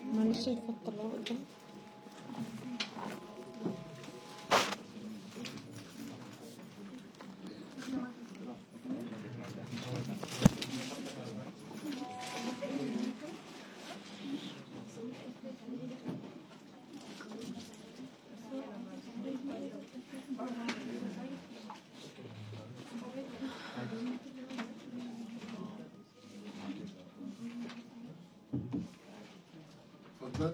معلش الخط اللي هو قدام اتفضل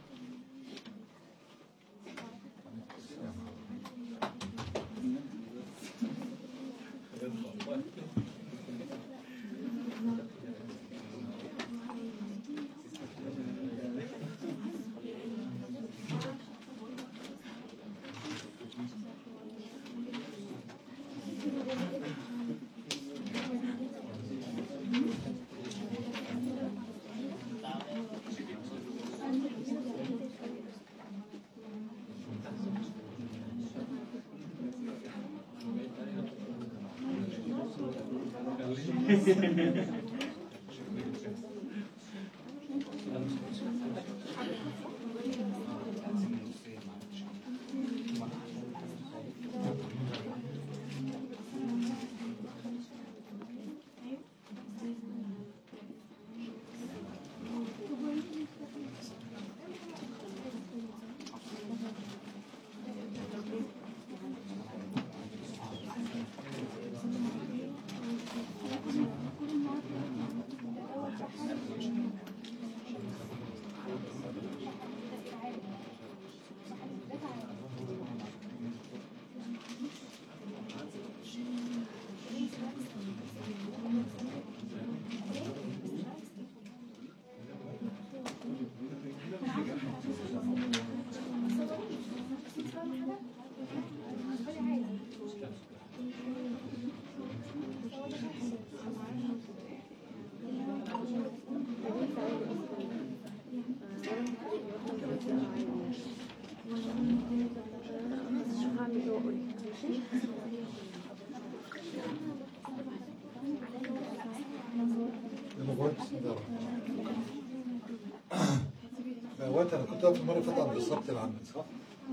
لما قلت فوات انا كنت واقف المره اللي فاتت عند الصبت العمل صح؟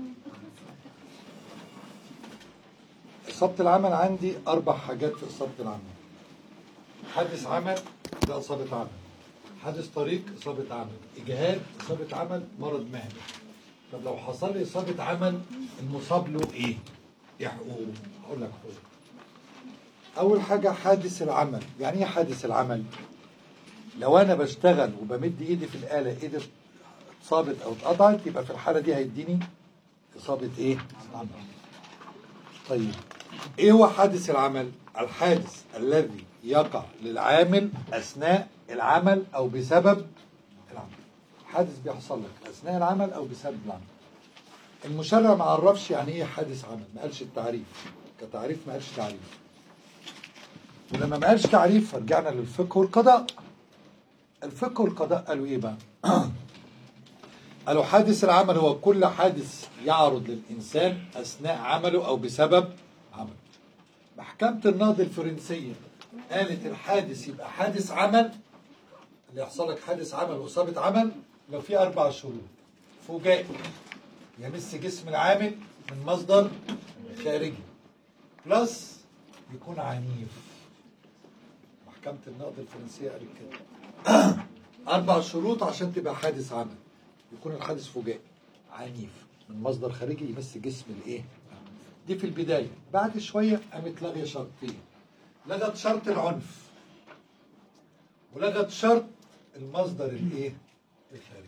الصبت العمل عندي اربع حاجات في الصبت العمل حادث عمل ده اصابه عمل حادث طريق اصابه عمل اجهاد اصابه عمل مرض مهني طب لو حصل لي اصابه عمل المصاب له ايه؟ ايه حقوقه؟ هقول لك حقوقه اول حاجه حادث العمل يعني ايه حادث العمل؟ لو انا بشتغل وبمد ايدي في الاله ايدي اتصابت او اتقطعت يبقى في الحاله دي هيديني اصابه ايه؟ عمل. طيب ايه هو حادث العمل؟ الحادث الذي يقع للعامل اثناء العمل او بسبب العمل. حادث بيحصل لك اثناء العمل او بسبب العمل. المشرع ما عرفش يعني ايه حادث عمل، ما قالش التعريف. كتعريف ما قالش تعريف. ولما ما قالش تعريف فرجعنا للفقه والقضاء. الفقه والقضاء قالوا ايه بقى؟ قالوا حادث العمل هو كل حادث يعرض للإنسان أثناء عمله أو بسبب عمله محكمة النهضة الفرنسية قالت الحادث يبقى حادث عمل اللي يحصل لك حادث عمل وإصابة عمل لو في أربع شروط فجائي يمس جسم العامل من مصدر خارجي بلس يكون عنيف محكمة النقد الفرنسية قالت كده أربع شروط عشان تبقى حادث عمل يكون الحادث فجائي عنيف من مصدر خارجي يمس جسم الايه؟ دي في البدايه بعد شويه قامت لاغيه شرطين لغت شرط العنف ولغت شرط المصدر الايه؟ الخارجي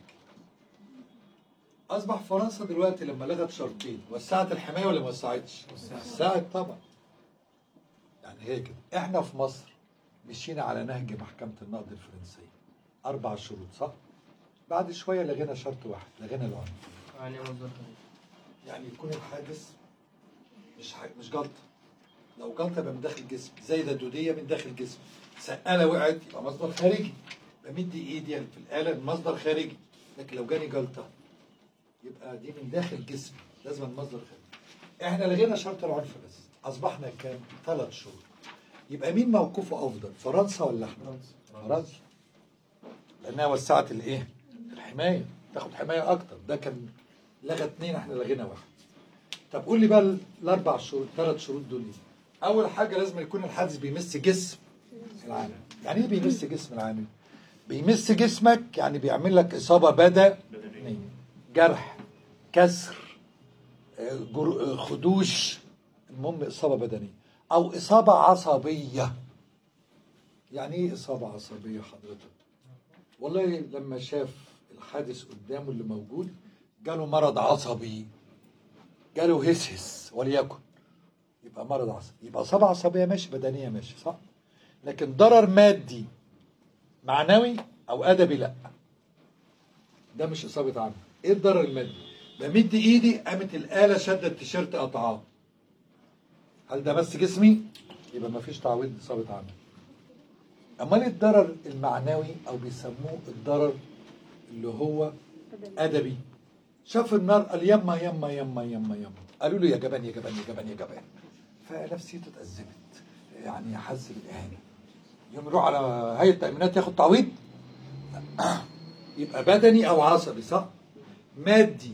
اصبح فرنسا دلوقتي لما لغت شرطين وسعت الحمايه ولا ما وسعتش؟ وسعت طبعا يعني هي كده احنا في مصر مشينا على نهج محكمه النقد الفرنسيه اربع شروط صح؟ بعد شويه لغينا شرط واحد لغينا العنف يعني مصدر خارجي يعني يكون الحادث مش ح... مش جلطه لو جلطه يبقى من داخل الجسم زايده دوديه من داخل الجسم سقاله وقعت يبقى مصدر خارجي بمد ايدي في الاله المصدر خارجي لكن لو جاني جلطه يبقى دي من داخل جسمي لازم المصدر خارجي احنا لغينا شرط العنف بس اصبحنا كام ثلاث شهور يبقى مين موقفه افضل فرنسا ولا احنا فرنسا لانها وسعت الايه الحمايه تاخد حمايه اكتر ده كان لغى اثنين احنا لغينا واحد طب قول لي بقى الاربع شروط الثلاث شروط دول ايه اول حاجه لازم يكون الحادث بيمس جسم العامل يعني ايه بيمس جسم العامل بيمس جسمك يعني بيعمل لك اصابه بدنيه جرح كسر آه، جر- آه، خدوش المهم اصابه بدنيه او اصابه عصبيه يعني ايه اصابه عصبيه حضرتك والله لما شاف الحادث قدامه اللي موجود جاله مرض عصبي جاله هسهس وليكن يبقى مرض عصبي يبقى اصابه عصبيه ماشي بدنيه ماشي صح لكن ضرر مادي معنوي او ادبي لا ده مش اصابه عمل ايه الضرر المادي بمد ايدي قامت الاله شدت التيشيرت قطعاه هل ده بس جسمي يبقى ما فيش تعويض اصابه عمل امال إيه الضرر المعنوي او بيسموه الضرر اللي هو ادبي شاف النار قال يما يما يما يما يما قالوا له يا جبان يا جبان يا جبان يا جبان فنفسيته اتأزمت يعني حس بالإهانة يوم يروح على هيئة التأمينات ياخد تعويض يبقى بدني أو عصبي صح؟ مادي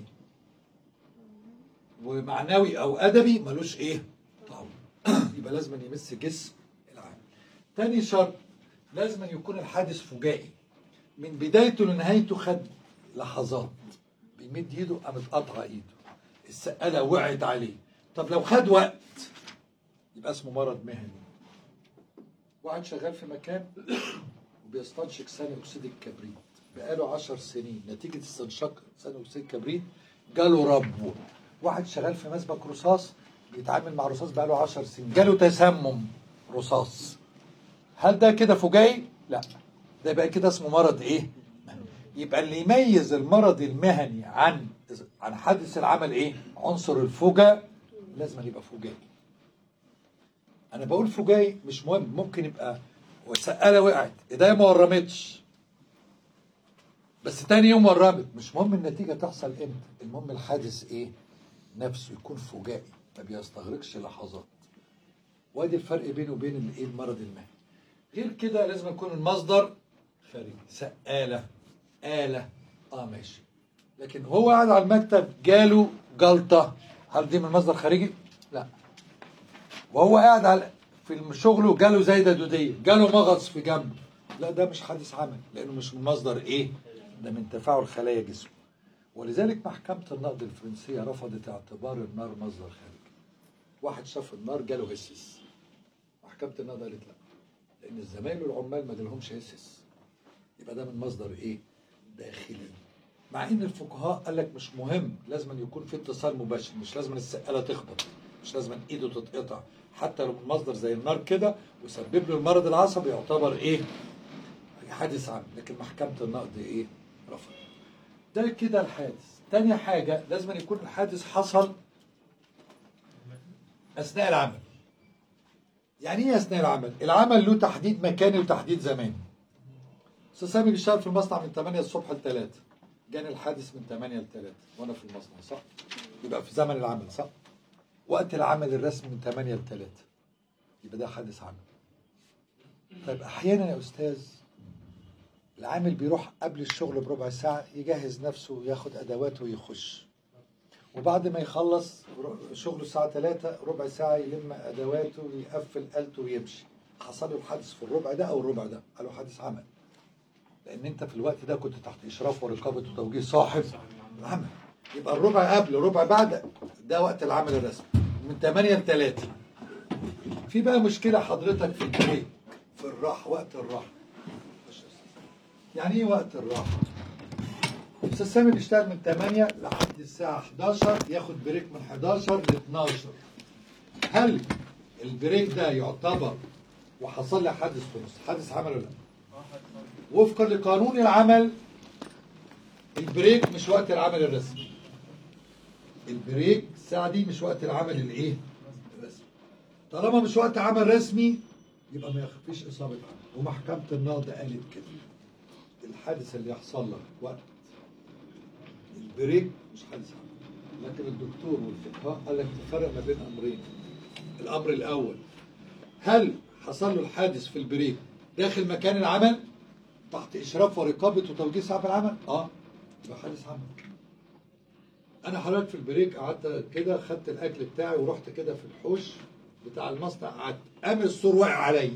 ومعنوي أو أدبي ملوش إيه؟ تعويض يبقى لازم يمس جسم العامل تاني شرط لازم يكون الحادث فجائي من بدايته لنهايته خد لحظات بيمد ايده قامت قاطعه ايده السقاله وقعت عليه طب لو خد وقت يبقى اسمه مرض مهني واحد شغال في مكان وبيستنشق ثاني اكسيد الكبريت بقاله عشر سنين نتيجه استنشاق ثاني اكسيد الكبريت جاله ربو واحد شغال في مسبك رصاص بيتعامل مع رصاص بقاله عشر سنين جاله تسمم رصاص هل ده كده فجائي؟ لا ده يبقى كده اسمه مرض ايه؟ يبقى اللي يميز المرض المهني عن عن حادث العمل ايه؟ عنصر الفجا لازم يبقى فجائي. انا بقول فجائي مش مهم ممكن يبقى والسقاله وقعت ايديا ما ورمتش بس تاني يوم ورمت مش مهم النتيجه تحصل امتى المهم الحادث ايه؟ نفسه يكون فجائي ما بيستغرقش لحظات. وادي الفرق بينه وبين الايه المرض المهني. غير كده لازم يكون المصدر خارجي سقالة آلة اه ماشي لكن هو قاعد على المكتب جاله جلطة هل دي من مصدر خارجي؟ لا وهو قاعد على في شغله جاله زايدة دودية جاله مغص في جنبه لا ده مش حادث عمل لأنه مش من مصدر إيه؟ ده من تفاعل خلايا جسمه ولذلك محكمة النقد الفرنسية رفضت اعتبار النار مصدر خارجي واحد شاف النار جاله هسس محكمة النقد قالت لا لان الزمايل والعمال ما جالهمش هسس يبقى ده من مصدر ايه داخلي مع ان الفقهاء قال لك مش مهم لازم أن يكون في اتصال مباشر مش لازم السقاله تخبط مش لازم ايده تتقطع حتى لو من مصدر زي النار كده وسبب له المرض العصبي يعتبر ايه حادث عام لكن محكمه النقد ايه رفض ده كده الحادث تاني حاجه لازم أن يكون الحادث حصل اثناء العمل يعني ايه اثناء العمل؟ العمل له تحديد مكاني وتحديد زماني. استاذ سامي بيشتغل في المصنع من 8 الصبح ل 3 جاني الحادث من 8 ل 3 وانا في المصنع صح؟ يبقى في زمن العمل صح؟ وقت العمل الرسمي من 8 ل 3 يبقى ده حادث عمل. طيب احيانا يا استاذ العامل بيروح قبل الشغل بربع ساعة يجهز نفسه وياخد أدواته ويخش وبعد ما يخلص شغله الساعة 3 ربع ساعة يلم أدواته ويقفل آلته ويمشي حصل له الحادث في الربع ده أو الربع ده قالوا حادث عمل لأن أنت في الوقت ده كنت تحت إشراف ورقابة وتوجيه صاحب العمل يبقى الربع قبل الربع بعد ده وقت العمل الرسمي من 8 ل 3 في بقى مشكلة حضرتك في البريك في الراحة وقت الراحة يعني ايه وقت الراحة؟ استاذ سامي بيشتغل من 8 لحد الساعة 11 ياخد بريك من 11 ل 12 هل البريك ده يعتبر وحصل لي حادث في النص حادث عمل ولا لا؟ وفقا لقانون العمل البريك مش وقت العمل الرسمي البريك الساعة دي مش وقت العمل الايه؟ الرسمي طالما مش وقت عمل رسمي يبقى ما يخفيش إصابة عمل ومحكمة النقد قالت كده الحادث اللي يحصل لك وقت البريك مش حادث عمل لكن الدكتور والفقهاء قال لك تفرق ما بين امرين الامر الاول هل حصل له الحادث في البريك داخل مكان العمل تحت اشراف ورقابه وتوجيه صاحب العمل اه يبقى حادث عمل انا حضرتك في البريك قعدت كده خدت الاكل بتاعي ورحت كده في الحوش بتاع المصنع قعدت قام السور واقع عليا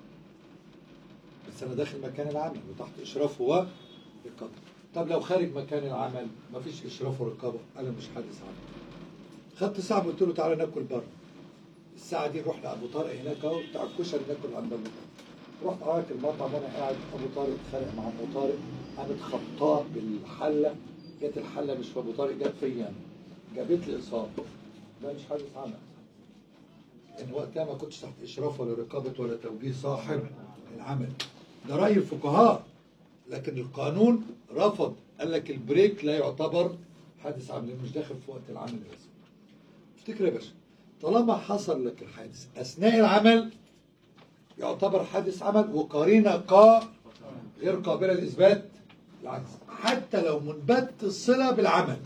بس انا داخل مكان العمل وتحت اشراف ورقابه طب لو خارج مكان العمل مفيش اشراف ورقابه انا مش حادث عمل خدت ساعه قلت له تعالى ناكل بره الساعه دي رحنا ابو طارق هناك اهو بتاع الكشري ناكل عند ابو طارق رحت قعدت المطعم وانا قاعد ابو طارق اتخانق مع ابو طارق قامت خبطاه بالحله جت الحله مش في ابو طارق جت فيا انا جابت لي اصابه ده مش حادث عمل ان وقتها ما كنتش تحت اشراف ولا رقابه ولا توجيه صاحب العمل ده راي الفقهاء لكن القانون رفض قال لك البريك لا يعتبر حادث عمل لأنه مش داخل في وقت العمل الرسمي افتكر يا باشا طالما حصل لك الحادث اثناء العمل يعتبر حادث عمل وقرينه قا غير قابله للاثبات العكس حتى لو منبت الصله بالعمل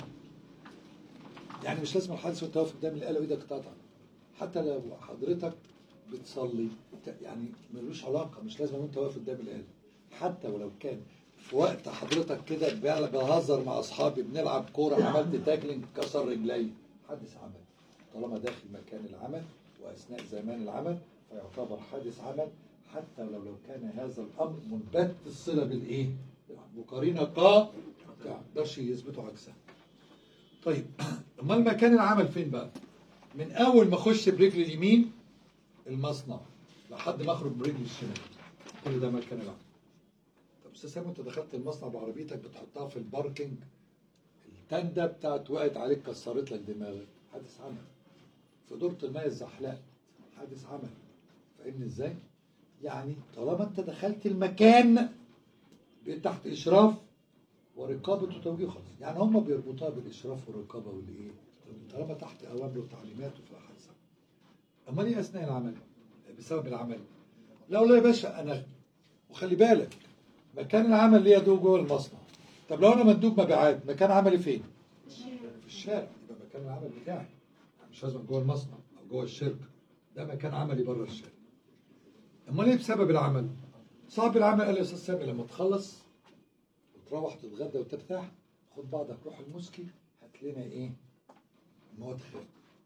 يعني مش لازم الحادث وانت واقف قدام الاله وايدك تقطع حتى لو حضرتك بتصلي يعني ملوش علاقه مش لازم وانت واقف قدام الاله حتى ولو كان في وقت حضرتك كده ب- بهزر مع اصحابي بنلعب كوره عملت تاكلينج كسر رجلي حادث عمل طالما داخل مكان العمل واثناء زمان العمل فيعتبر حادث عمل حتى ولو لو كان هذا الامر منبت الصله بالايه؟ وقرينه قا ما يقدرش يثبتوا عكسها. طيب امال مكان العمل فين بقى؟ من اول ما اخش برجل اليمين المصنع لحد ما اخرج برجل الشمال كل ده مكان العمل. طب استاذ سامي انت دخلت المصنع بعربيتك بتحطها في الباركينج التندة بتاعت وقعت عليك كسرت لك دماغك حادث عمل في دورة الماء الزحلقة حادث عمل فاهمني ازاي؟ يعني طالما انت دخلت المكان بقيت تحت اشراف ورقابه وتوجيه خالص يعني هم بيربطوها بالاشراف والرقابه والايه؟ طالما تحت اوامر وتعليمات وفي حادث عمل. امال ايه اثناء العمل؟ بسبب العمل لا والله يا باشا انا وخلي بالك مكان العمل ليا دو جوه المصنع طب لو انا مندوب مبيعات مكان عملي فين؟ في الشارع يبقى مكان العمل بتاعي مش لازم جوه المصنع او جوه الشركه ده مكان عملي بره الشارع امال ايه بسبب العمل؟ صاحب العمل قال لي يا استاذ سامي لما تخلص وتروح تتغدى وترتاح خد بعضك روح المسكي هات لنا ايه؟ مواد خام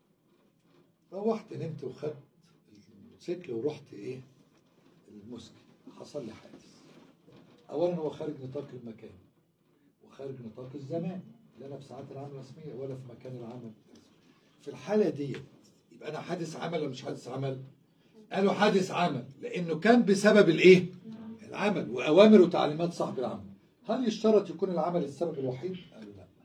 روحت نمت وخدت الموتوسيكل ورحت ايه؟ المسكي حصل لي حادث اولا هو خارج نطاق المكان وخارج نطاق الزمان لا انا في ساعات العمل الرسميه ولا في مكان العمل الرسمي. في الحاله دي يبقى انا حادث عمل ولا مش حادث عمل؟ قالوا حادث عمل لانه كان بسبب الايه؟ العمل واوامر وتعليمات صاحب العمل. هل يشترط يكون العمل السبب الوحيد؟ قالوا لا.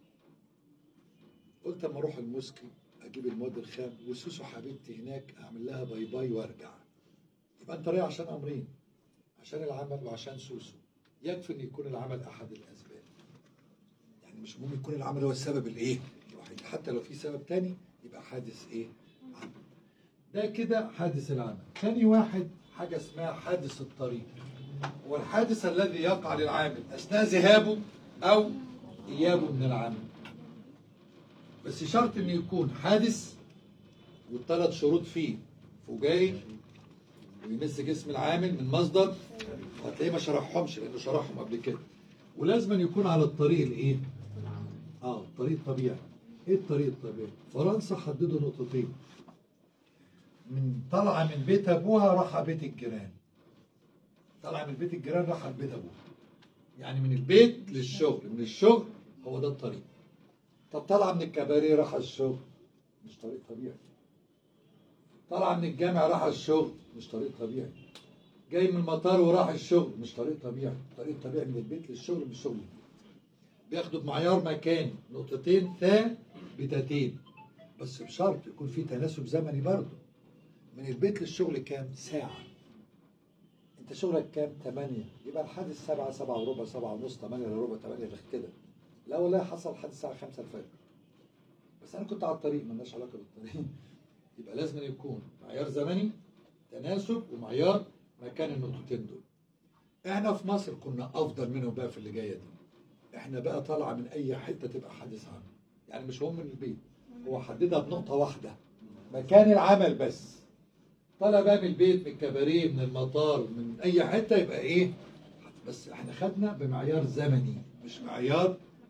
قلت اما اروح المسكي اجيب المواد الخام وسوسو حبيبتي هناك اعمل لها باي باي وارجع. يبقى انت رايح عشان امرين عشان العمل وعشان سوسو. يكفي ان يكون العمل احد الاسباب. يعني مش مهم يكون العمل هو السبب الايه؟ الوحيد، حتى لو في سبب تاني يبقى حادث ايه؟ عمل. ده كده حادث العمل. تاني واحد حاجه اسمها حادث الطريق. هو الحادث الذي يقع للعامل اثناء ذهابه او ايابه من العمل. بس شرط انه يكون حادث والثلاث شروط فيه فجائي ويمس جسم العامل من مصدر وهتلاقيه ما شرحهمش لانه شرحهم قبل كده ولازم أن يكون على الطريق الايه؟ اه الطريق الطبيعي ايه الطريق الطبيعي؟ فرنسا حددوا نقطتين من طالعه من بيت ابوها راح بيت الجيران طالعه من بيت الجيران راح بيت ابوها يعني من البيت للشغل من الشغل هو ده الطريق طب طالعه من الكباريه راح الشغل مش طريق طبيعي طالعه من الجامع راح الشغل مش طريق طبيعي جاي من المطار وراح الشغل مش طريق طبيعي طريق طبيعي من البيت للشغل مش شغل للبيت بياخدوا بمعيار مكان نقطتين ثابتتين بس بشرط يكون في تناسب زمني برضه من البيت للشغل كام ساعة انت شغلك كام 8 يبقى الحادث 7 7 وربع 7 ونص 8 الا ربع 8 الا كده لا والله حصل حادث الساعة 5 الفجر بس انا كنت على الطريق مالناش علاقة بالطريق يبقى لازم يكون معيار زمني تناسب ومعيار مكان النقطتين دول احنا في مصر كنا افضل منهم بقى في اللي جايه دي احنا بقى طالعه من اي حته تبقى حادث عمل يعني مش هم من البيت هو حددها بنقطه واحده مكان العمل بس طالع بقى من البيت من الكباريه من المطار من اي حته يبقى ايه بس احنا خدنا بمعيار زمني مش معيار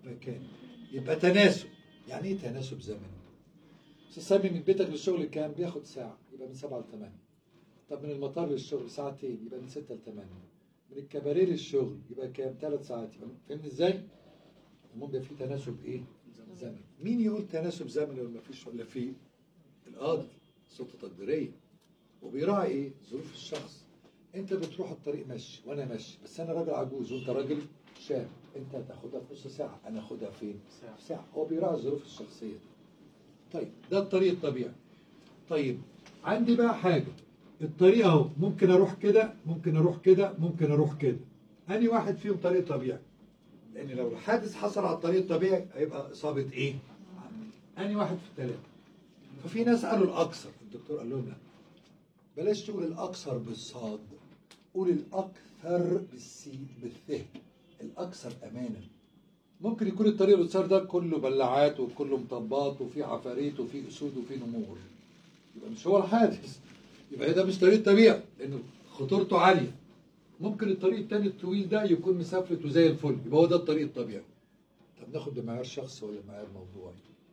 مكاني يبقى تناسب يعني ايه تناسب زمني استاذ سامي من بيتك للشغل كام بياخد ساعه يبقى من 7 ل 8 طب من المطار للشغل ساعتين يبقى من 6 ل 8 من الكباريه للشغل يبقى كام ثلاث ساعات يبقى فهمني ازاي المهم يبقى في تناسب ايه زمني مين يقول تناسب زمني ولا مفيش ولا في القاضي سلطه تقديريه وبيراعي ايه ظروف الشخص انت بتروح الطريق ماشي وانا ماشي بس انا راجل عجوز وانت راجل شاب انت هتاخدها في نص ساعه انا اخدها فين في ساعه هو بيراعي الظروف الشخصيه دي طيب ده الطريق الطبيعي طيب عندي بقى حاجه الطريق اهو ممكن اروح كده ممكن اروح كده ممكن اروح كده اني واحد فيهم طريق طبيعي لان لو الحادث حصل على الطريق الطبيعي هيبقى اصابه ايه اني واحد في الثلاثه ففي ناس قالوا الاكثر الدكتور قال لهم لا بلاش تقول الاكثر بالصاد قول الاكثر بالسين بالث الاكثر امانا ممكن يكون الطريق القصير ده كله بلعات وكله مطبات وفيه عفاريت وفيه اسود وفيه نمور يبقى مش هو الحادث يبقى ده مش طريق طبيعي لانه خطورته عاليه ممكن الطريق التاني الطويل ده يكون مسافته زي الفل يبقى هو ده الطريق الطبيعي طب ناخد بمعيار شخصي ولا بمعيار موضوعي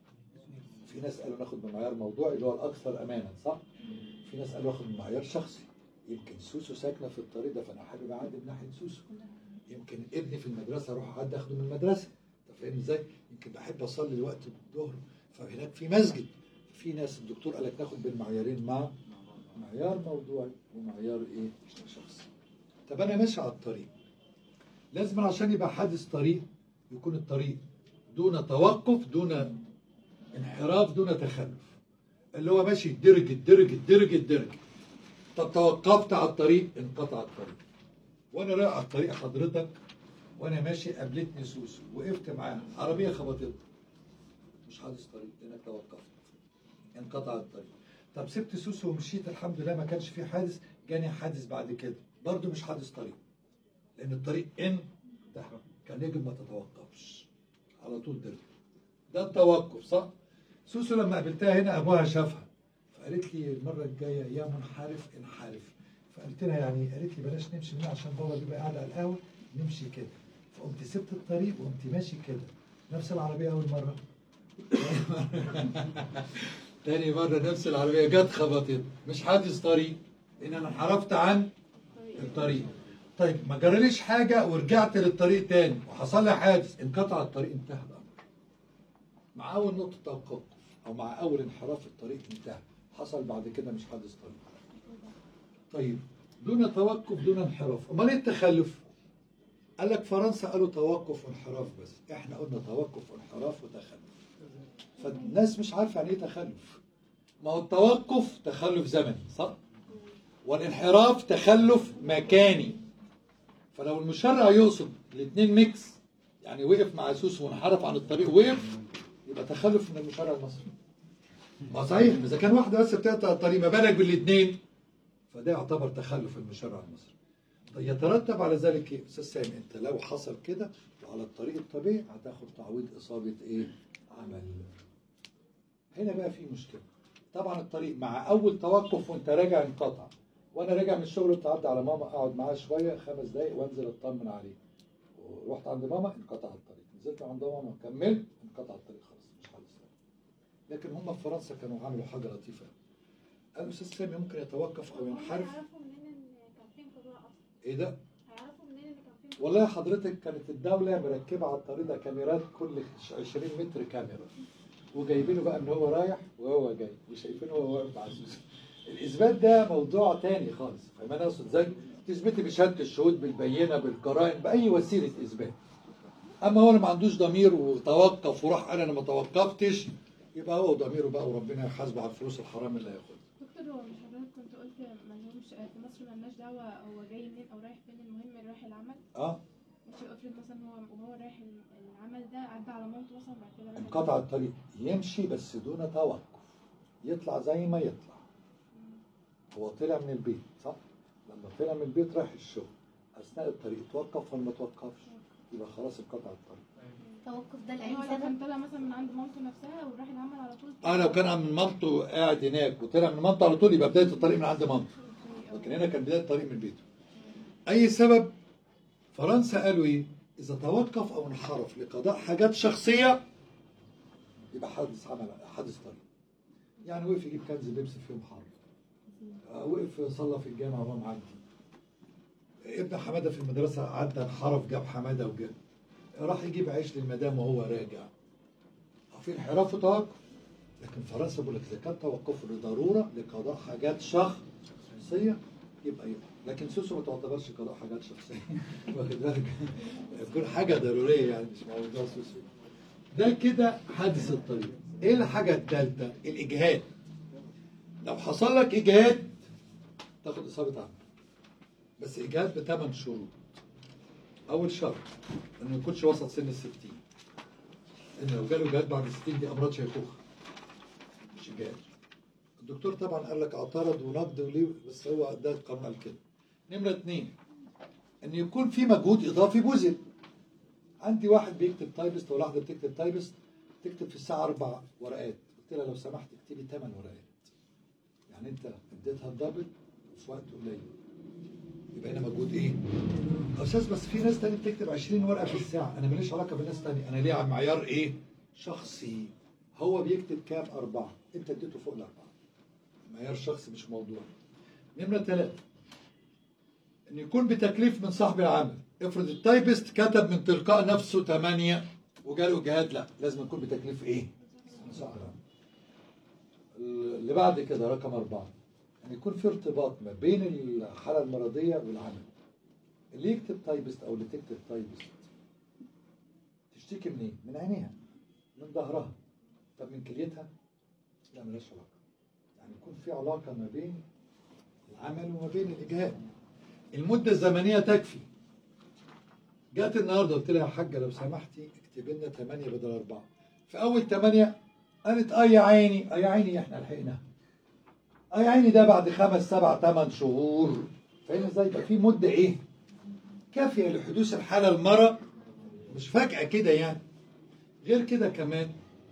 في ناس قالوا ناخد بمعيار موضوعي اللي هو الاكثر امانا صح في ناس قالوا اخد بمعيار شخصي يمكن سوسو ساكنه في الطريق ده فانا حابب اعدي من ناحيه سوسو يمكن ابني في المدرسه اروح اعدي اخده من المدرسه انت فاهم ازاي يمكن بحب اصلي وقت الظهر فهناك في مسجد في ناس الدكتور قال لك ناخد بالمعيارين مع معيار موضوعي ومعيار ايه شخصي طب انا ماشي على الطريق لازم عشان يبقى حادث طريق يكون الطريق دون توقف دون انحراف دون تخلف اللي هو ماشي درج الدرج الدرج الدرج طب توقفت على الطريق انقطع الطريق وانا رايح على الطريق حضرتك وانا ماشي قابلتني سوسو وقفت معاها عربيه خبطتني مش حادث طريق لانك توقفت انقطع الطريق طب سبت سوسو ومشيت الحمد لله ما كانش في حادث جاني حادث بعد كده برضه مش حادث طريق لان الطريق ان كان يجب ما تتوقفش على طول درج ده التوقف صح سوسو لما قابلتها هنا ابوها شافها فقالت لي المره الجايه يا منحرف انحرف فقلت لها يعني قالت لي بلاش نمشي هنا عشان بابا بيبقى قاعد على القهوه نمشي كده فقمت سبت الطريق وقمت ماشي كده نفس العربيه اول مره تاني مرة نفس العربية جت خبطت مش حادث طريق إن أنا انحرفت عن الطريق طيب ما جراليش حاجة ورجعت للطريق تاني وحصل لي حادث انقطع الطريق انتهى الأمر مع أول نقطة توقف أو مع أول انحراف الطريق انتهى حصل بعد كده مش حادث طريق طيب دون توقف دون انحراف امال ايه التخلف قال لك فرنسا قالوا توقف وانحراف بس احنا قلنا توقف وانحراف وتخلف فالناس مش عارفه يعني ايه تخلف ما هو التوقف تخلف زمني صح والانحراف تخلف مكاني فلو المشرع يقصد الاثنين ميكس يعني وقف مع سوس وانحرف عن الطريق وقف يبقى تخلف من المشرع المصري ما صحيح اذا كان واحده بس بتقطع الطريق ما بالك بالاثنين فده يعتبر تخلف المشرع المصري طيب يترتب على ذلك ايه استاذ سامي انت لو حصل كده وعلى الطريق الطبيعي هتاخد تعويض اصابه ايه عمل هنا بقى في مشكله طبعا الطريق مع اول توقف وانت راجع انقطع وانا راجع من الشغل بتعدي على ماما اقعد معاها شويه خمس دقايق وانزل اطمن عليه ورحت عند ماما انقطع الطريق نزلت عند ماما كملت انقطع الطريق خلاص مش حادث لكن هم في فرنسا كانوا عملوا حاجه لطيفه قالوا استاذ سامي ممكن يتوقف او ينحرف هيعرفوا منين ان كان في انقطاع اصلا ايه ده هيعرفوا منين ان كان في انقطاع والله حضرتك كانت الدولة مركبة على الطريق ده كاميرات كل 20 متر كاميرا وجايبينه بقى ان هو رايح وهو جاي وشايفينه وهو واقف مع سوسو الاثبات ده موضوع تاني خالص فاهم انا اقصد ازاي؟ تثبتي بشهاده الشهود بالبينه بالقرائن باي وسيله اثبات اما هو اللي ما عندوش ضمير وتوقف وراح قال انا ما توقفتش يبقى هو ضميره بقى وربنا يحاسبه على الفلوس الحرام اللي هياخدها دكتور هو مش حضرتك كنت قلت ملهمش في مصر ملناش دعوة هو جاي منين أو رايح فين المهم رايح العمل اه مش افرض مثلا هو وهو رايح العمل ده عدى على مامته مثلا بعد كده راح انقطع الطريق يمشي بس دون توقف يطلع زي ما يطلع هو طلع من البيت صح لما طلع من البيت راح الشغل اثناء الطريق توقف ولا ما توقفش يبقى خلاص انقطع الطريق التوقف ده يعني هو لأي لو كان سبب طلع مثلا من عند مامته نفسها وراح العمل على طول اه لو كان من مامته قاعد هناك وطلع من مامته على طول يبقى بدايه الطريق من عند مامته لكن هنا كان بدايه الطريق من بيته اي سبب فرنسا قالوا ايه اذا توقف او انحرف لقضاء حاجات شخصيه يبقى حادث عمل حادث طريق يعني وقف يجيب كنز لبس في يوم حرب آه، وقف صلى في الجامع وهو معدي ابن حماده في المدرسه عدى انحرف جاب حماده وجاب راح يجيب عيش للمدام وهو راجع في انحراف وتوقف لكن فرنسا بيقول لك اذا كان توقفه لضروره لقضاء حاجات شخصيه يبقى يبقى لكن سوسو ما تعتبرش قضاء حاجات شخصيه واخد بالك تكون حاجه ضروريه يعني مش موضوع سوسو ده كده حادث الطريق ايه الحاجه الثالثه الاجهاد لو حصل لك اجهاد تاخد اصابه عمل بس اجهاد بثمان شروط اول شرط انه ما يكونش وسط سن الستين ان لو جاله اجهاد بعد الستين دي امراض شيخوخه مش اجهاد الدكتور طبعا قال لك اعترض ونبض وليه بس هو ده القانون قال كده نمره اثنين ان يكون في مجهود اضافي بذل عندي واحد بيكتب تايبست ولا واحده بتكتب تايبست تكتب في الساعه اربع ورقات قلت لها لو سمحت اكتبي ثمان ورقات يعني انت اديتها الدبل في وقت قليل يبقى هنا مجهود ايه؟ يا استاذ بس في ناس تانية بتكتب 20 ورقه في الساعه انا ماليش علاقه بالناس تانية انا ليه على معيار ايه؟ شخصي هو بيكتب كام اربعه انت اديته فوق الاربعه معيار شخصي مش موضوع نمره ثلاثه ان يكون بتكليف من صاحب العمل افرض التايبست كتب من تلقاء نفسه ثمانية وجاله جهاد لا لازم يكون بتكليف ايه؟ من صاحب العمل اللي بعد كده رقم أربعة أن يكون في ارتباط ما بين الحالة المرضية والعمل اللي يكتب تايبست أو اللي تكتب تايبست تشتكي منين؟ من عينيها من ظهرها طب من كليتها؟ لا ملهاش علاقة يعني يكون في علاقة ما بين العمل وما بين الإجهاد المدة الزمنية تكفي جات النهارده قلت لها يا حاجة لو سمحتي اكتبي لنا 8 بدل 4 في أول 8 قالت اه يا عيني اه يا عيني احنا لحقنا اه يا عيني ده بعد خمس سبع ثمان شهور فاهم ازاي يبقى في مده ايه كافيه لحدوث الحاله المرض مش فجاه كده يعني غير كده كمان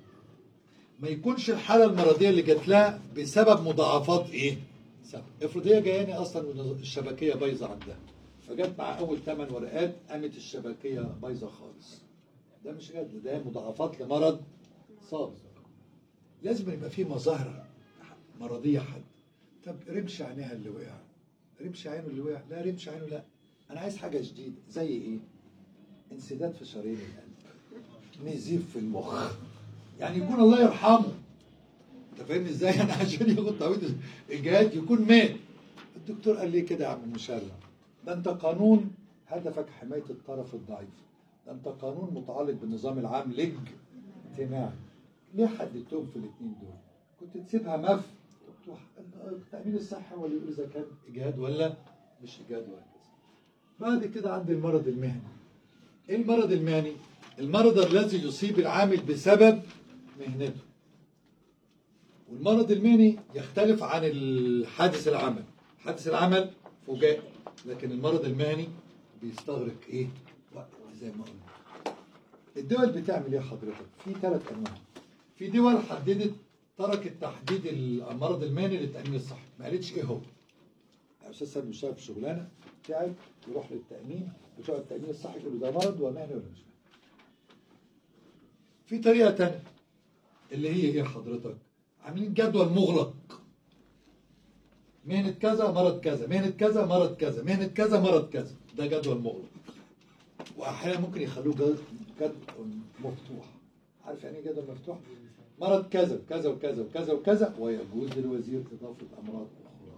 ما يكونش الحاله المرضيه اللي جات لها بسبب مضاعفات ايه سبب افرض هي جاياني اصلا الشبكيه بايظه عندها فجت مع اول ثمان ورقات قامت الشبكيه بايظه خالص ده مش جد ده مضاعفات لمرض سابق لازم يبقى في مظاهر مرضيه حد طب رمش عينيها اللي وقع رمش عينه اللي وقع لا رمش عينه لا انا عايز حاجه جديده زي ايه انسداد في شرايين القلب نزيف في المخ يعني يكون الله يرحمه انت فاهمني ازاي انا عشان ياخد تعويض الجهاد يكون مات الدكتور قال لي كده يا عم مشرع ده انت قانون هدفك حمايه الطرف الضعيف ده انت قانون متعلق بالنظام العام لج اجتماعي ليه حددتهم في الاثنين دول؟ كنت تسيبها مف مفتوح التأمين الصحي هو اللي يقول إذا كان إجهاد ولا مش إجهاد وهكذا. بعد كده عندي المرض المهني. إيه المرض المهني؟ المرض الذي يصيب العامل بسبب مهنته. والمرض المهني يختلف عن الحادث العمل. حادث العمل فجائي لكن المرض المهني بيستغرق إيه؟ وقت زي ما قلنا. الدول بتعمل إيه حضرتك؟ في ثلاث أنواع. في دول حددت تركت تحديد المرض المهني للتامين الصحي ما قالتش ايه هو يعني استاذ سامي مشتغل في شغلانه تعب يروح للتامين بتوع التامين الصحي يقولوا ده مرض ولا مهني ولا مش مهني في طريقه تانية اللي هي ايه حضرتك عاملين جدول مغلق مهنة كذا مرض كذا مهنة كذا مرض كذا مهنة كذا مرض كذا ده جدول مغلق واحيانا ممكن يخلوه جدول مفتوح عارف يعني ايه جدول مفتوح؟ مرض كذا وكذا وكذا وكذا وكذا ويجوز للوزير إضافة أمراض أخرى.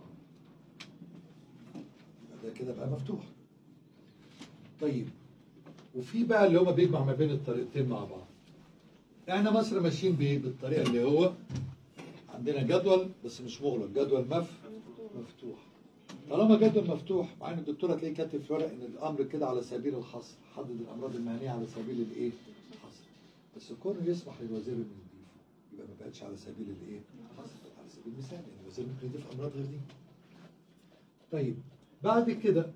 ده كده بقى مفتوح. طيب وفي بقى اللي هما بيجمع ما بين الطريقتين مع بعض. احنا مصر ماشيين بايه؟ بالطريقة اللي هو عندنا جدول بس مش مغلق، جدول مف مفتوح. طالما جدول مفتوح مع ان الدكتور هتلاقيه كاتب في ورق ان الامر كده على سبيل الحصر، حدد الامراض المهنيه على سبيل الايه؟ الحصر. بس كونه يسمح للوزير انه يضيفه يبقى ما بقتش على سبيل الايه؟ على سبيل المثال يعني الوزير ممكن يضيف امراض غير دي. طيب بعد كده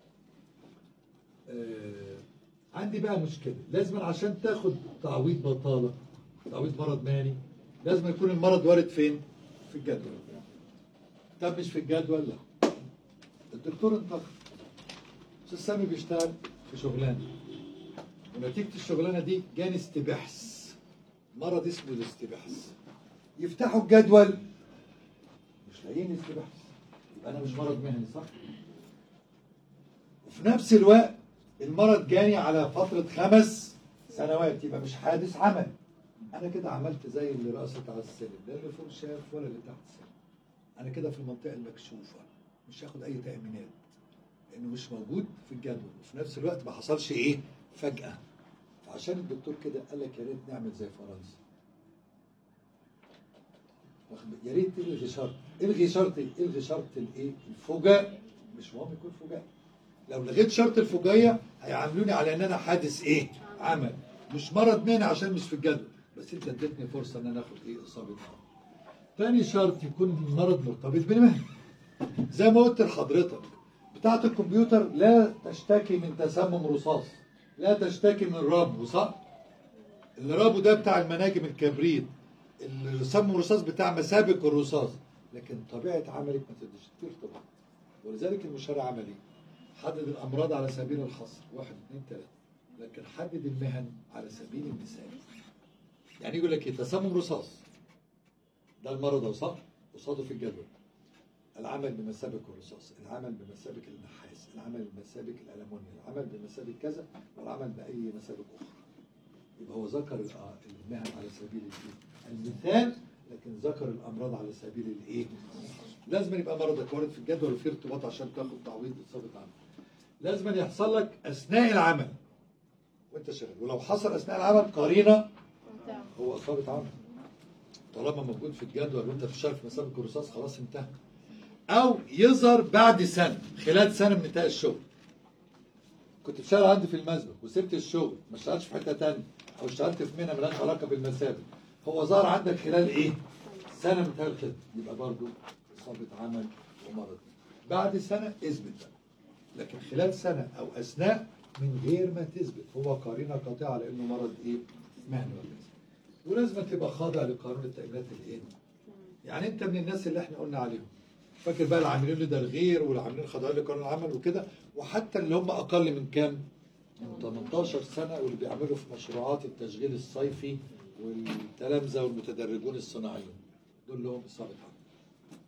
آه عندي بقى مشكله لازم عشان تاخد تعويض بطاله تعويض مرض مالي لازم يكون المرض وارد فين؟ في الجدول. طب مش في الجدول لا. الدكتور انتقل. استاذ سامي بيشتغل في شغلانه ونتيجه الشغلانه دي جاني استبحث مرض اسمه الاستبحث يفتحوا الجدول مش لاقيين استبحث يبقى انا مش مرض مهني صح وفي نفس الوقت المرض جاني على فتره خمس سنوات يبقى مش حادث عمل انا كده عملت زي اللي رقصت على السلم لا اللي فوق شاف ولا اللي تحت سلم انا كده في المنطقه المكشوفه مش هاخد اي تامينات لانه مش موجود في الجدول وفي نفس الوقت ما حصلش ايه فجاه فعشان الدكتور كده قال لك يا ريت نعمل زي فرنسا واخد بالك؟ يا ريت تلغي شرط الغي شرط الغي شرط الايه الفجاء مش مهم يكون فجاء لو لغيت شرط الفجايه هيعاملوني على ان انا حادث ايه عمل مش مرض مهني عشان مش في الجدول بس انت اديتني فرصه ان انا اخد ايه اصابه مرض تاني شرط يكون المرض مرتبط بالمهنه زي ما قلت لحضرتك بتاعة الكمبيوتر لا تشتكي من تسمم رصاص لا تشتكي من ربو صح؟ الربو ده بتاع المناجم الكبريت التسمم الرصاص بتاع مسابق الرصاص لكن طبيعة عملك ما تقدرش ترتبط ولذلك المشرع عمل ايه؟ حدد الأمراض على سبيل الحصر واحد اثنين ثلاثة لكن حدد المهن على سبيل المثال يعني يقول لك ايه تسمم رصاص ده المرض اهو صح؟ قصاده في الجدول العمل بمسابق الرصاص العمل بمسابق النحاس العمل بمسابق الألمونيوم العمل بمسابق كذا والعمل بأي مسابق أخرى يبقى هو ذكر ال- آه المهن على سبيل الايه المثال لكن ذكر الأمراض على سبيل الإيه لازم يبقى مرضك وارد في الجدول وفي ارتباط عشان تاخد تعويض إصابة عمل لازم يحصل لك أثناء العمل وانت شغال ولو حصل أثناء العمل قرينة هو إصابة عمل طالما موجود في الجدول وانت بتشتغل في مسابق الرصاص خلاص انتهى او يظهر بعد سنه خلال سنه من انتهاء الشغل كنت بشتغل عندي في المسبح وسبت الشغل ما اشتغلتش في حته تانية او اشتغلت في مهنه مالهاش علاقه بالمسابق هو ظهر عندك خلال ايه؟ سنه من انتهاء الخدمه يبقى برضه اصابه عمل ومرض بعد سنه اثبت بقى لكن خلال سنه او اثناء من غير ما تثبت هو قرينه قاطعه لانه مرض ايه؟ مهني ولا كذا. ولازم تبقى خاضع لقانون التأمينات الايه؟ يعني انت من الناس اللي احنا قلنا عليهم فاكر بقى العاملين لدى الغير والعاملين خاضعين لقانون العمل وكده وحتى اللي هم اقل من كام؟ من 18 سنه واللي بيعملوا في مشروعات التشغيل الصيفي والتلامذه والمتدرجون الصناعيون دول اللي هم اصابه عمل.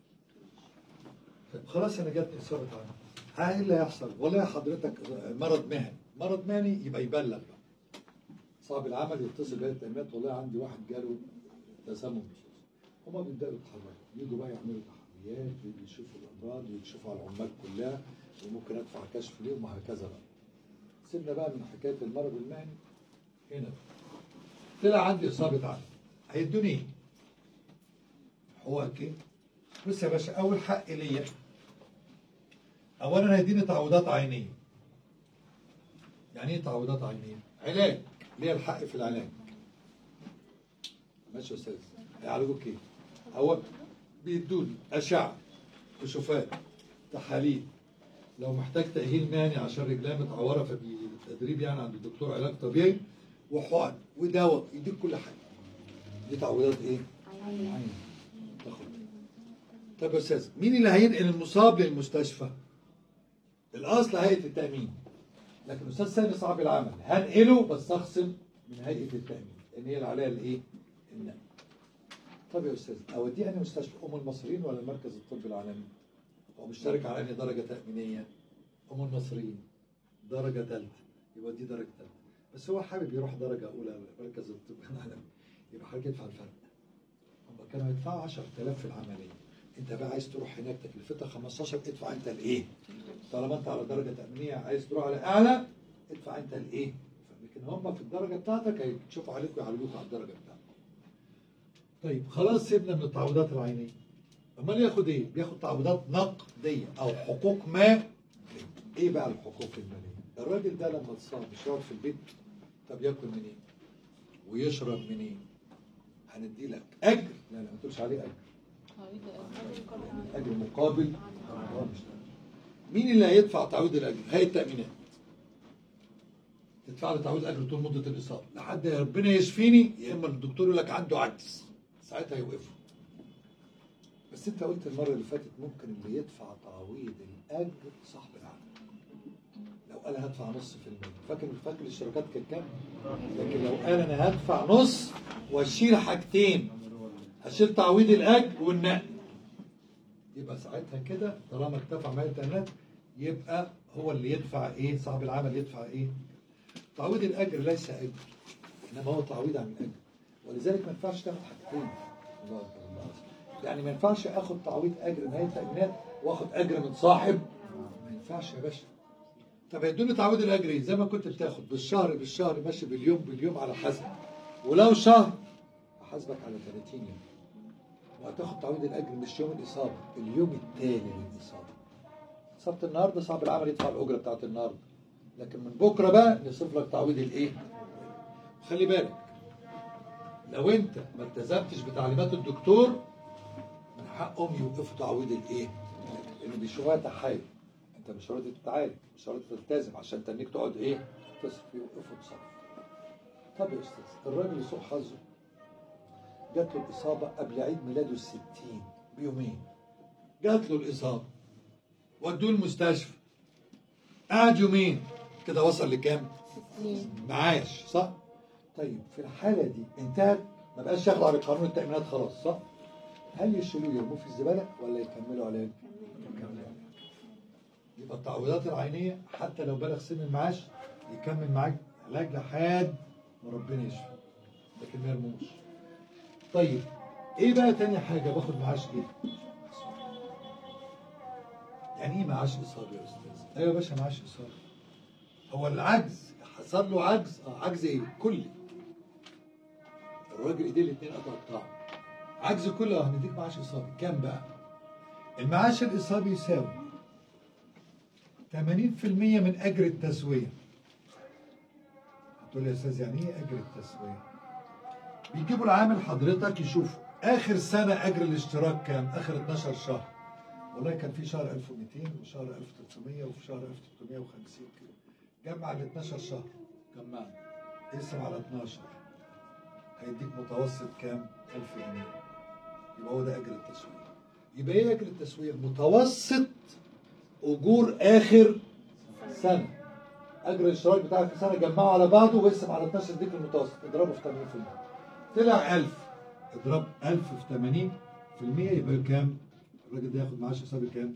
طيب خلاص انا جاتني اصابه عمل. ها ايه اللي هيحصل؟ والله حضرتك مرض مهني، مرض مهني يبقى يبلغ بقى. صاحب العمل يتصل بيا التأمينات والله عندي واحد جاله تسمم رصاص. هما بيبداوا يتحركوا يجوا بقى يعملوا تحريات ويجوا يشوفوا الامراض ويكشفوا على العمال كلها وممكن ادفع كشف ليهم وهكذا بقى. سيبنا بقى من حكايه المرض المهني هنا طلع عندي اصابه عمل هيدوني ايه؟ حقوقك ايه؟ بص يا باشا اول حق ليا اولا هيديني تعويضات عينيه يعني ايه تعويضات عينيه؟ علاج ليا الحق في العلاج ماشي يا استاذ هيعالجوك ايه؟ هو بيدوني اشعه كشوفات تحاليل لو محتاج تاهيل مهني عشان رجليه متعوره فبتدريب يعني عند الدكتور علاج طبيعي وحقن ودواء يديك كل حاجه دي تعويضات ايه؟ عين تاخد طب يا استاذ مين اللي هينقل المصاب للمستشفى؟ الاصل هيئه التامين لكن استاذ سامي صاحب العمل هنقله بس اخصم من هيئه التامين لان هي اللي عليها الايه؟ النقل طب يا استاذ اوديه انهي مستشفى ام المصريين ولا مركز الطب العالمي؟ هو مشترك على انهي درجه تامينيه؟ ام المصريين درجه ثالثه يبقى دي درجه ثالثه بس هو حابب يروح درجه اولى مركز الطب العالمي يبقى حضرتك يدفع الفرق هم كانوا يدفعوا 10000 في العمليه انت بقى عايز تروح هناك تكلفتها 15 ادفع انت الايه؟ طالما انت على درجه تامينيه عايز تروح على اعلى ادفع انت الايه؟ لكن هم في الدرجه بتاعتك هيشوفوا عليك ويعالجوك على الدرجه بتاعتك. طيب خلاص سيبنا من التعويضات العينيه. امال ياخد ايه؟ بياخد تعويضات نقديه او حقوق ما ايه بقى الحقوق الماليه؟ الراجل ده لما اتصاب مش يقعد في البيت طب ياكل منين؟ ويشرب منين؟ هندي لك اجر لا لا ما تقولش عليه اجر اجر مقابل آه، مش أجر. مين اللي هيدفع تعويض الاجر؟ هيئه التامينات تدفع لي تعويض اجر طول مده الاصابه لحد يا ربنا يشفيني يا اما الدكتور يقول لك عنده عجز ساعتها يوقفه بس انت قلت المره اللي فاتت ممكن اللي يدفع تعويض الاجر صاحب العمل لو قال هدفع نص في المية فاكر فاكر الاشتراكات كانت كام؟ لكن لو قال انا هدفع نص واشيل حاجتين هشيل تعويض الاجر والنقل يبقى ساعتها كده طالما اتفق مع التأمينات يبقى هو اللي يدفع ايه صاحب العمل يدفع ايه تعويض الاجر ليس اجر انما هو تعويض عن الاجر ولذلك ما ينفعش تاخد حاجتين الله اكبر الله أكبر. يعني ما ينفعش اخد تعويض اجر نهايه التأمينات واخد اجر من صاحب ما ينفعش يا باشا طب هيدوني تعويض الاجر ايه زي ما كنت بتاخد بالشهر بالشهر ماشي باليوم باليوم على حسب ولو شهر احاسبك على 30 يوم وهتاخد تعويض الاجر مش يوم الاصابه اليوم التالي للاصابه اصابه النهارده صاحب العمل يدفع الاجره بتاعت النهارده لكن من بكره بقى نصرف لك تعويض الايه خلي بالك لو انت ما التزمتش بتعليمات الدكتور من حقهم يوقفوا تعويض الايه لان دي شويه تحايل انت مش راضي تتعالج مش راضي تلتزم عشان تنيك تقعد ايه تصرف يوقفوا تصرف طب يا استاذ الراجل يسوء حظه جات له الإصابة قبل عيد ميلاده الستين بيومين جات له الإصابة ودوه المستشفى قعد يومين كده وصل لكام؟ معاش صح؟ طيب في الحالة دي انتهت ما بقاش ياخد على قانون التأمينات خلاص صح؟ هل يشيلوه يرموه في الزبالة ولا يكملوا علاج؟ يكملوا علاج يبقى التعويضات العينية حتى لو بلغ سن المعاش يكمل معاك علاج لحد ما ربنا يشفي لكن ما يرموش طيب ايه بقى تاني حاجة باخد معاش ايه؟ يعني ايه معاش اصابة يا استاذ؟ ايوه يا باشا معاش اصابة هو العجز حصل له عجز اه عجز ايه؟ كلي الراجل ايديه الاتنين قطع عجز كلي اه هنديك معاش اصابي كام بقى؟ المعاش الاصابي يساوي 80% من اجر التسوية هتقول لي يا استاذ يعني ايه اجر التسوية؟ بيجيبوا العامل حضرتك يشوفوا اخر سنه اجر الاشتراك كام اخر 12 شهر والله كان في شهر 1200 وشهر 1300 وفي شهر 1350 كده جمع ال 12 شهر جمع اقسم على 12 هيديك متوسط كام 1000 جنيه يبقى هو ده اجر التسويه يبقى ايه اجر التسويه متوسط اجور اخر سنه اجر الاشتراك بتاعك في سنه جمعه على بعضه واقسم على 12 ديك المتوسط اضربه في 80% طلع 1000 اضرب 1000 في 80% يبقى كام؟ الراجل ده ياخد معاش حسابي كام؟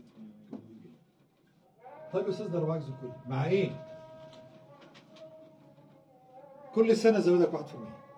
طيب يا استاذ ده انا عاجزه كله مع ايه؟ كل سنه زودك 1%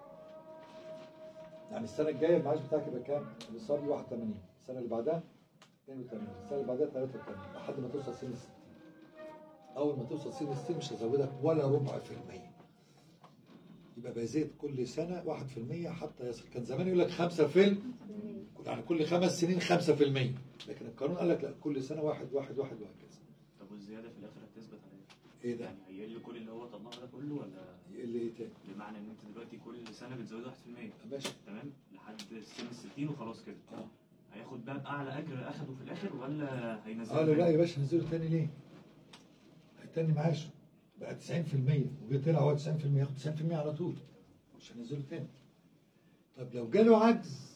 يعني السنه الجايه المعاش بتاعك يبقى كام؟ الاصابي 81 السنه اللي بعدها 82 السنه اللي بعدها 83 لحد ما توصل سن ال 60 اول ما توصل سن ال 60 مش هزودك ولا ربع في المية يبقى بزيد كل سنة 1% حتى يصل كان زمان يقول لك 5 فيلم يعني كل خمس سنين 5% لكن القانون قال لك لا كل سنة واحد واحد واحد وهكذا طب والزياده في الاخر هتثبت على ايه؟ ايه ده؟ يعني هيقل كل اللي هو طلعه ده كله ولا اللي ايه تاني؟ بمعنى ان انت دلوقتي كل سنه بتزود 1% ماشي تمام لحد سن ال 60 وخلاص كده اه هياخد بقى اعلى اجر اخده في الاخر ولا هينزل قالوا لا يا باشا نزلوا تاني ليه؟ التاني معاشه بقى 90% وجه طلع هو 90% ياخد 90% على طول مش هنزله تاني طب لو جاله عجز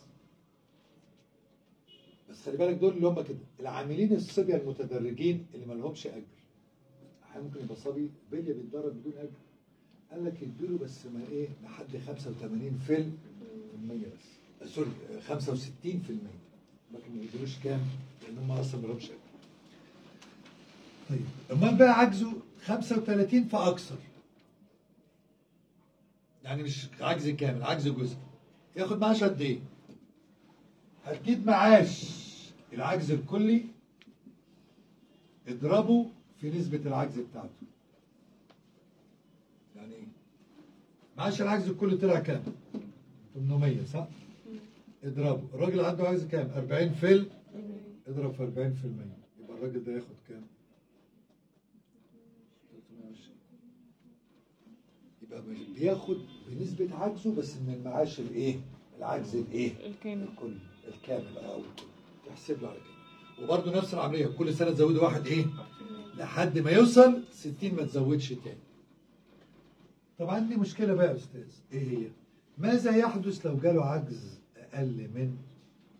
بس خلي بالك دول اللي هم كده العاملين الصبية المتدرجين اللي ما لهمش اجر احيانا ممكن يبقى صبي بليه بيتدرب بدون اجر قال لك يديله بس ما ايه لحد 85 فيلم المية بس آه، سوري آه، 65 في المية لكن ما يديلوش كام لان هم اصلا ما لهمش اجر طيب امال بقى عجزه 35 فاكثر يعني مش عجز كامل عجز جزء ياخد معاش قد ايه هتجيب معاش العجز الكلي اضربه في نسبة العجز بتاعته يعني ايه معاش العجز الكلي طلع كام 800 صح اضربه الراجل عنده عجز كام 40 فيل اضرب في 40 في المية يبقى الراجل ده ياخد كام 320 يبقى بياخد بنسبة عجزه بس من المعاش الايه العجز الايه الكامل الكل الكامل او الكل تحسب له على كده وبرده نفس العمليه كل سنه تزودي واحد ايه لحد ما يوصل 60 ما تزودش تاني طب عندي مشكله بقى يا استاذ ايه هي ماذا يحدث لو جاله عجز اقل من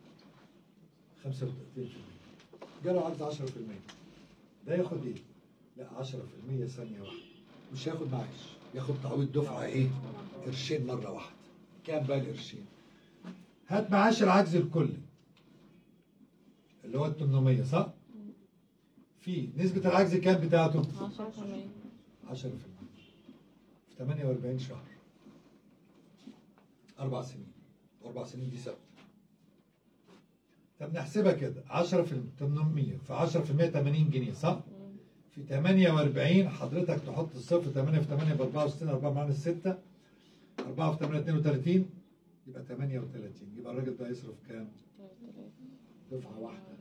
35% جاله عجز 10% ده ياخد ايه لا 10% ثانيه واحده مش هياخد معاش ياخد تعويض دفعه ايه قرشين مره واحده كام بقى القرشين هات معاش العجز الكلي اللي هو ال 800 صح في نسبه العجز كام بتاعته 10% 10% في 48 شهر أربع سنين أربع سنين دي ثابتة طب نحسبها كده 10 في 800 في 10 في 100 80 جنيه صح؟ في 48 حضرتك تحط الصفر 8 في 8 ب 64 4 معانا 6 4 في 8 32 يبقى 38 يبقى الراجل ده يصرف كام؟ دفعة واحدة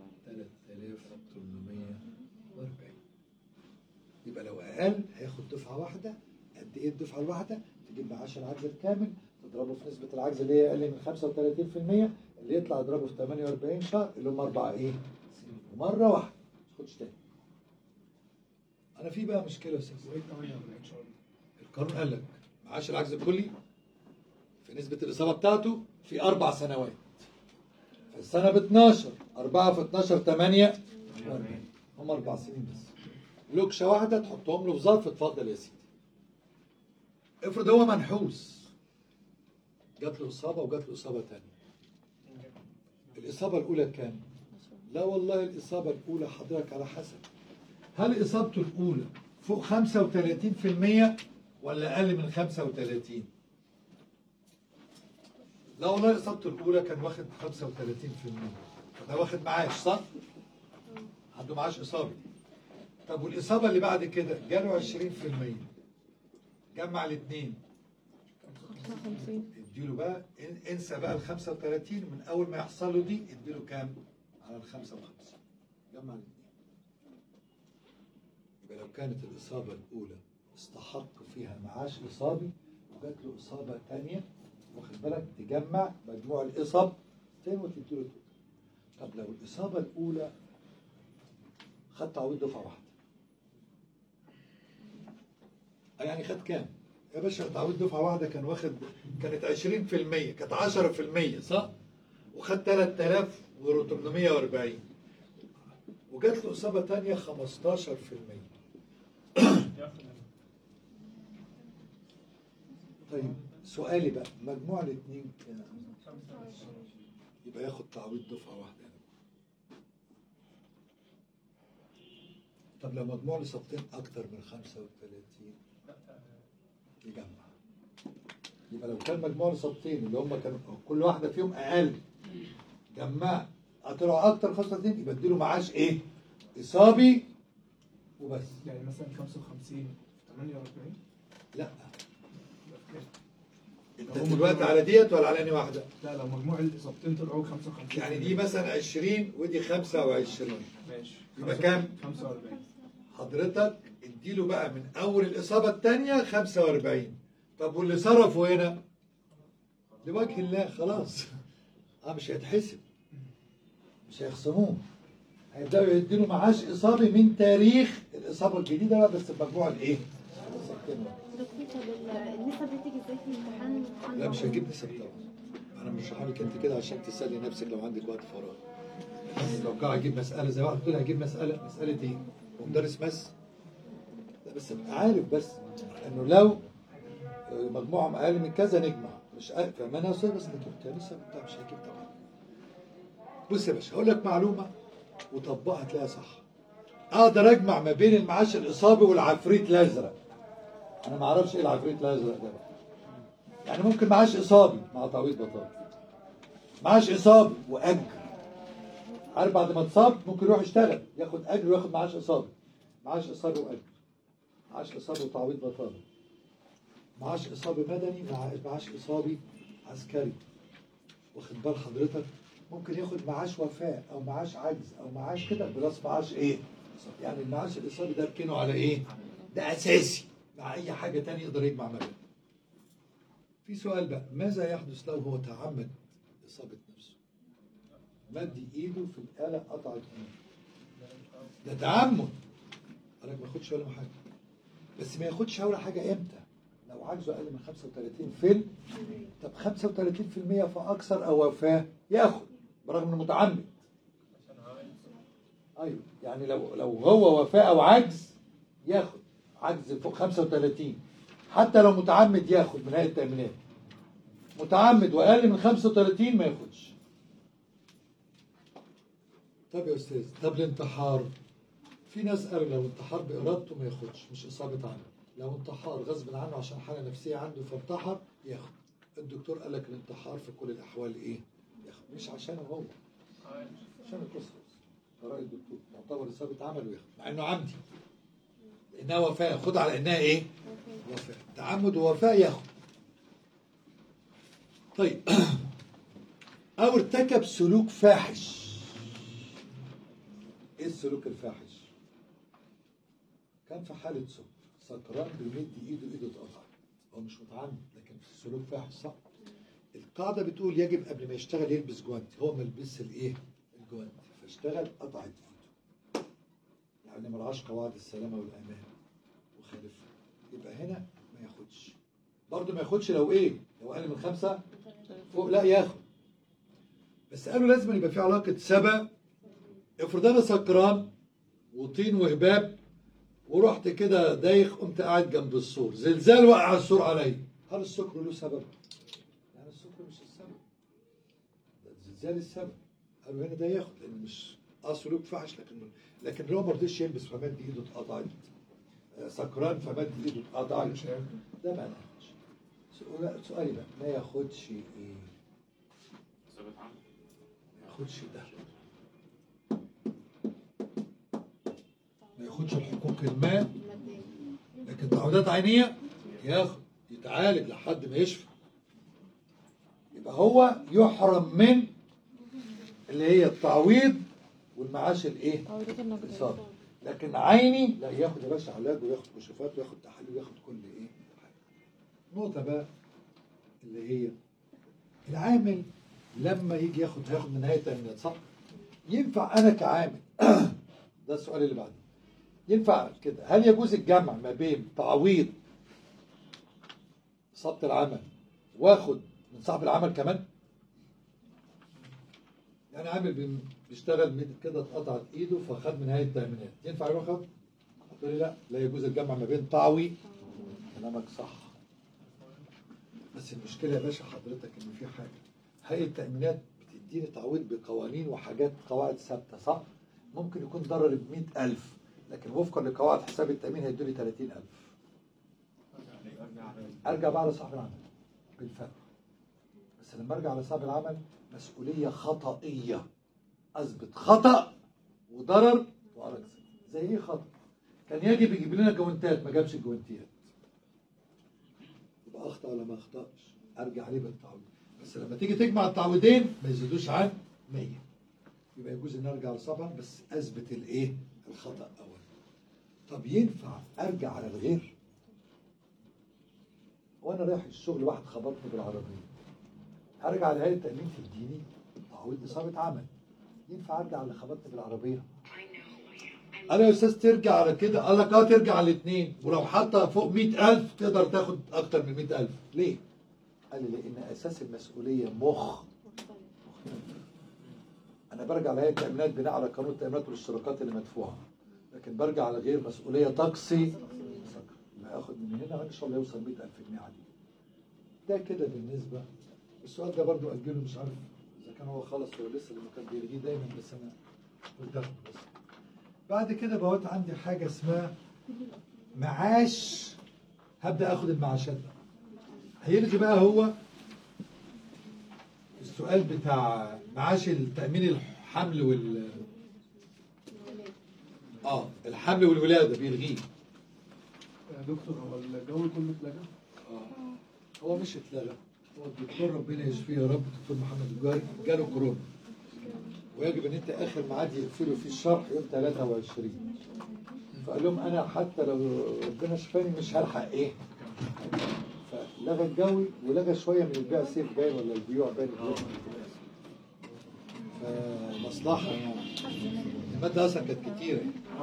3840 يبقى لو أقل هياخد دفعة واحدة قد إيه الدفعة الواحدة؟ تجيب معاش العجز الكامل تضربه في نسبة العجز اللي هي أقل من 35% اللي يطلع يضربه في 48 شهر اللي هم أربعة إيه؟ سنين ومرة واحدة ما تاخدش تاني أنا في بقى مشكلة يا أستاذ القانون قال لك معاش العجز الكلي في نسبة الإصابة بتاعته في أربع سنوات في السنة ب 12 4 في 12 8 هم أربع سنين بس لوكشة واحدة تحطهم له في ظرف اتفضل يا سيدي افرض هو منحوس جات له إصابة وجات له إصابة تانية الإصابة الأولى كام؟ لا والله الإصابة الأولى حضرتك على حسب هل إصابته الأولى فوق 35% ولا أقل من 35 لا والله إصابته الأولى كان واخد 35% فده واخد معاش صح؟ عنده معاش إصابي طب والإصابة اللي بعد كده جاله 20% جمع الاثنين 55 اديله بقى ان- انسى بقى ال 35 من اول ما يحصل له دي اديله كام؟ على ال 55 جمع الاثنين يبقى لو كانت الاصابه الاولى استحق فيها معاش اصابي وجات له اصابه ثانيه واخد بالك تجمع مجموع الاصاب تاني وتديله توتال. طب لو الاصابه الاولى خد تعويض دفعه واحده آه يعني خد كام؟ يا باشا تعويض دفعه واحده كان واخد كانت 20% كانت 10% صح؟ وخد 3840 وجات له اصابه ثانيه 15% طيب سؤالي بقى مجموع الاثنين كام؟ يبقى ياخد تعويض دفعه واحده طب لو مجموع الاصابتين اكتر من 35 يجمع يبقى لو كان مجموع الاصابتين اللي هم كانوا كل واحده فيهم اقل جمع طلعوا اكتر 35 يبقى اديله معاش ايه؟ اصابي وبس يعني مثلا 55 48 لا انت دلوقتي على ديت ولا على انهي واحده؟ لا لو مجموع الاصابتين طلعوا 55 يعني دي مثلا 20 ودي 25 ماشي يبقى كام؟ 45 حضرتك اديله بقى من اول الاصابه الثانيه 45 طب واللي صرفه هنا لوجه الله خلاص اه مش هيتحسب مش هيخصموه هيبداوا يديله معاش اصابي من تاريخ الاصابه الجديده بقى بس بمجموع الايه؟ الإصابتين. دكتور طب ال- النسب دي تيجي ازاي في الامتحان امتحان لا مش نظري؟ هجيب نسب طبعا انا مش هحاول انت كده عشان تسالي نفسك لو عندك وقت فراغ بس لو قاعد اجيب مساله زي واحد تقول هجيب مساله مساله ايه؟ ومدرس مس لا بس ابقى عارف بس انه لو مجموعهم اقل من كذا نجمع مش أقل فما انا أصل بس انت لسه بتاع مش هجيب طبعا بص يا باشا هقول لك معلومه وطبقها تلاقيها صح اقدر اجمع ما بين المعاش الاصابي والعفريت الازرق انا ما اعرفش ايه العفريت الازرق ده بقى. يعني ممكن معاش اصابي مع تعويض بطاطا معاش اصابي واجر عارف بعد ما اتصاب ممكن يروح يشتغل ياخد اجر وياخد معاش اصابي معاش اصابي واجر معاش اصابي وتعويض بطاله معاش اصابي مدني مع معاش اصابي عسكري واخد بال حضرتك ممكن ياخد معاش وفاة او معاش عجز او معاش كده بلس معاش ايه يعني المعاش الاصابي ده اركنه على ايه ده اساسي مع اي حاجه تانية يقدر يجمع ما بينهم في سؤال بقى ماذا يحدث لو هو تعمد اصابه نفسه مد ايده في الاله قطع ايده ده تعمد قالك ما ياخدش ولا حاجه بس ما ياخدش ولا حاجه امتى لو عجزه اقل من 35 فيلم طب 35% فاكثر او وفاه ياخد برغم انه متعمد ايوه يعني لو لو هو وفاه او عجز ياخد عجز فوق 35 حتى لو متعمد ياخد من هيئه التامينات متعمد واقل من 35 ما ياخدش طب يا استاذ طب الانتحار في ناس قالوا لو انتحار بارادته ما ياخدش مش اصابه عمل لو انتحار غصب عنه عشان حاله نفسيه عنده فانتحر ياخد الدكتور قال لك الانتحار في كل الاحوال ايه ياخد مش عشانه هو عشان القصه راي الدكتور معتبر اصابه عمل وياخد مع انه عمدي انها وفاه خد على انها ايه وفاه تعمد ووفاه ياخد طيب او ارتكب سلوك فاحش ايه السلوك الفاحش كان في حالة سكر سكران بيمد ايده ايده اتقطع هو مش متعمد لكن في سلوك فاحش صح القاعدة بتقول يجب قبل ما يشتغل يلبس جوانتي هو ما لبسش الايه الجوانتي فاشتغل قطعت ايده يعني ما رعاش قواعد السلامة والأمان وخالفها يبقى هنا ما ياخدش برضه ما ياخدش لو ايه لو اقل من خمسة فوق لا ياخد بس قالوا لازم يبقى في علاقة سبب افرض انا سكران وطين وهباب ورحت كده دايخ قمت قاعد جنب السور زلزال وقع على السور عليا هل السكر له سبب؟ يعني السكر مش السبب ده الزلزال السبب قالوا هنا ده ياخد لان مش اه سلوك فحش لكن لكن هو ما رضيش يلبس فمد ايده اتقطعت آه، سكران فمد ايده اتقطعت مش هياخد. ده ما ياخدش سؤال- سؤالي بقى ما ياخدش ايه؟ ثابت عمل ما ياخدش ده ما ياخدش الحقوق المال لكن تعويضات عينية ياخد يتعالج لحد ما يشفى يبقى هو يحرم من اللي هي التعويض والمعاش الايه؟ تعويضات النقدية الإصابة لكن عيني لا ياخد يا باشا علاج وياخد كشوفات وياخد تحاليل وياخد كل ايه؟ حاجة. نقطة بقى اللي هي العامل لما يجي ياخد هياخد من نهاية التأمينات صح؟ ينفع أنا كعامل ده السؤال اللي بعده ينفع كده هل يجوز الجمع ما بين تعويض إصابة العمل واخد من صاحب العمل كمان؟ يعني عامل بي- بيشتغل من كده اتقطعت ايده فخد من هيئه التامينات ينفع يروح ياخد؟ قلت لي لا لا يجوز الجمع ما بين تعويض كلامك صح بس المشكله يا باشا حضرتك ان في حاجه هيئه التامينات بتديني تعويض بقوانين وحاجات قواعد ثابته صح؟ ممكن يكون ضرر ب 100000 لكن وفقا لقواعد حساب التامين هيدوني 30000 ارجع بقى لصاحب العمل بالفرق بس لما ارجع لصاحب العمل مسؤوليه خطئيه اثبت خطا وضرر وارجع زي ايه خطا كان يجب يجيب لنا جوانتات ما جابش الجوانتيات يبقى اخطا ولا ما اخطاش ارجع عليه بالتعويض بس لما تيجي تجمع التعويضين ما يزيدوش عن 100 يبقى يجوز ان ارجع لصاحبها بس اثبت الايه الخطا اول طب ينفع ارجع على الغير وانا رايح الشغل واحد خبطني بالعربيه هرجع لهيئه التامين تديني تعويض اصابه عمل ينفع ارجع اللي خبطني بالعربيه انا يا استاذ ترجع على كده قال لك اه ترجع على الاثنين ولو حتى فوق 100000 تقدر تاخد اكتر من 100000 ليه؟ قال لي لان اساس المسؤوليه مخ انا برجع لهيئه التامينات بناء على قانون التامينات والاشتراكات اللي مدفوعه لكن برجع على غير مسؤوليه تقصي يبقى اخد من هنا ان شاء الله يوصل 100000 جنيه عادي ده كده بالنسبه السؤال ده برضو اجله مش عارف اذا كان هو خلص ولا لسه لما كان بيلغيه دايما بس انا قلت لكم بس بعد كده بقيت عندي حاجه اسمها معاش هبدا اخد المعاشات بقى هيلغي بقى هو السؤال بتاع معاش التامين الحمل وال اه الحمل والولاده بيلغيه يا دكتور هو الجو كله اتلغى آه. هو مش اتلغى هو الدكتور ربنا يشفيه يا رب الدكتور محمد الجوهري جاله كورونا ويجب ان انت اخر ميعاد يقفلوا فيه الشرح يوم 23 فقال لهم انا حتى لو ربنا شفاني مش هلحق ايه فلغى الجوي ولغى شويه من البيع سيف باين ولا البيوع باين فمصلحه يعني الماده اصلا كانت كتيره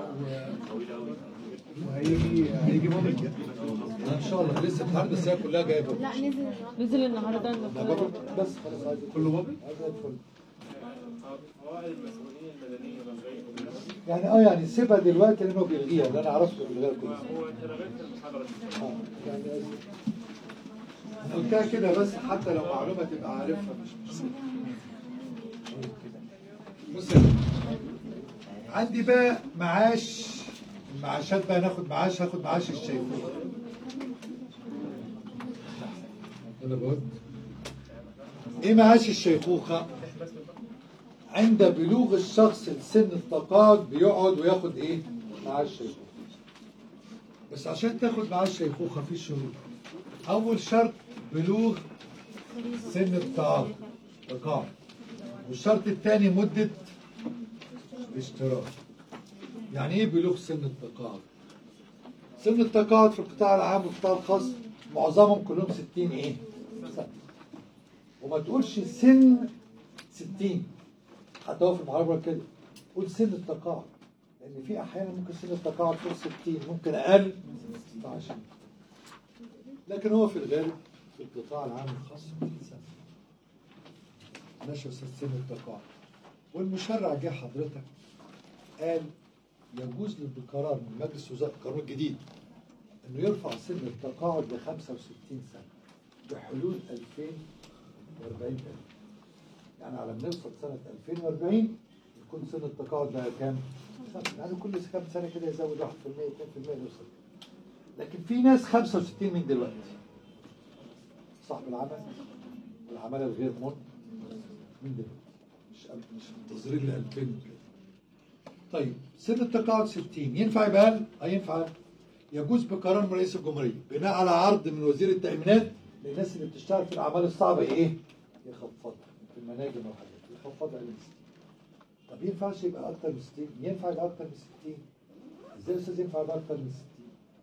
وهيجي هيجي موبل ان شاء الله لسه بتاع بس هي كلها جايبه لا نزل نزل النهارده لا، النهارده بابا، بس خلاص عايز كله بابل؟ عايز ادخل قواعد المسؤولين المدنية ملغية يعني اه يعني سيبها دلوقتي لانه بيلغيها اللي انا عرفته بيلغيها كل سنه هو انت لغيت المحاضرة دي اه يعني أنا قلتها كده بس حتى لو معلومه تبقى عارفها مش مشكله بص يا جماعة. عندي بقى معاش المعاشات بقى ناخد معاش هاخد معاش الشيخوخه انا بقول ايه معاش الشيخوخه عند بلوغ الشخص لسن التقاعد بيقعد وياخد ايه معاش شيخوخه بس عشان تاخد معاش شيخوخه في شروط اول شرط بلوغ سن التقاعد تقاعد والشرط الثاني مده اشتراك يعني ايه بلوغ سن التقاعد سن التقاعد في القطاع العام والقطاع الخاص معظمهم كلهم 60 ايه سنه وما تقولش سن 60 حتى هو في المحاضره كده قول سن التقاعد لان في احيانا ممكن سن التقاعد فوق 60 ممكن اقل من 16 لكن هو في الغالب في القطاع العام الخاص 60 سنه ماشي يا استاذ سن التقاعد والمشرع جه حضرتك قال يجوز بقرار من مجلس وزراء القانون الجديد انه يرفع سن التقاعد ل 65 سنه بحلول 2040 سنه يعني على ما نوصل سنه 2040 يكون سن التقاعد بقى كام؟ خمسة. يعني كل كام سنه كده يزود 1% 2% نوصل لكن في ناس 65 من دلوقتي صاحب العمل والعماله الغير من من دلوقتي مش مش منتظرين ل 2000 كده طيب سن التقاعد 60 ينفع يبقى اقل؟ اه ينفع أقل. يجوز بقرار من رئيس الجمهوريه بناء على عرض من وزير التامينات للناس اللي بتشتغل في الاعمال الصعبه ايه؟ يخفضها في المناجم والحاجات يخفضها ل 60 طب ينفعش يبقى اكتر من 60 ينفع يبقى اكتر من 60 ازاي يا استاذ ينفع يبقى اكتر من 60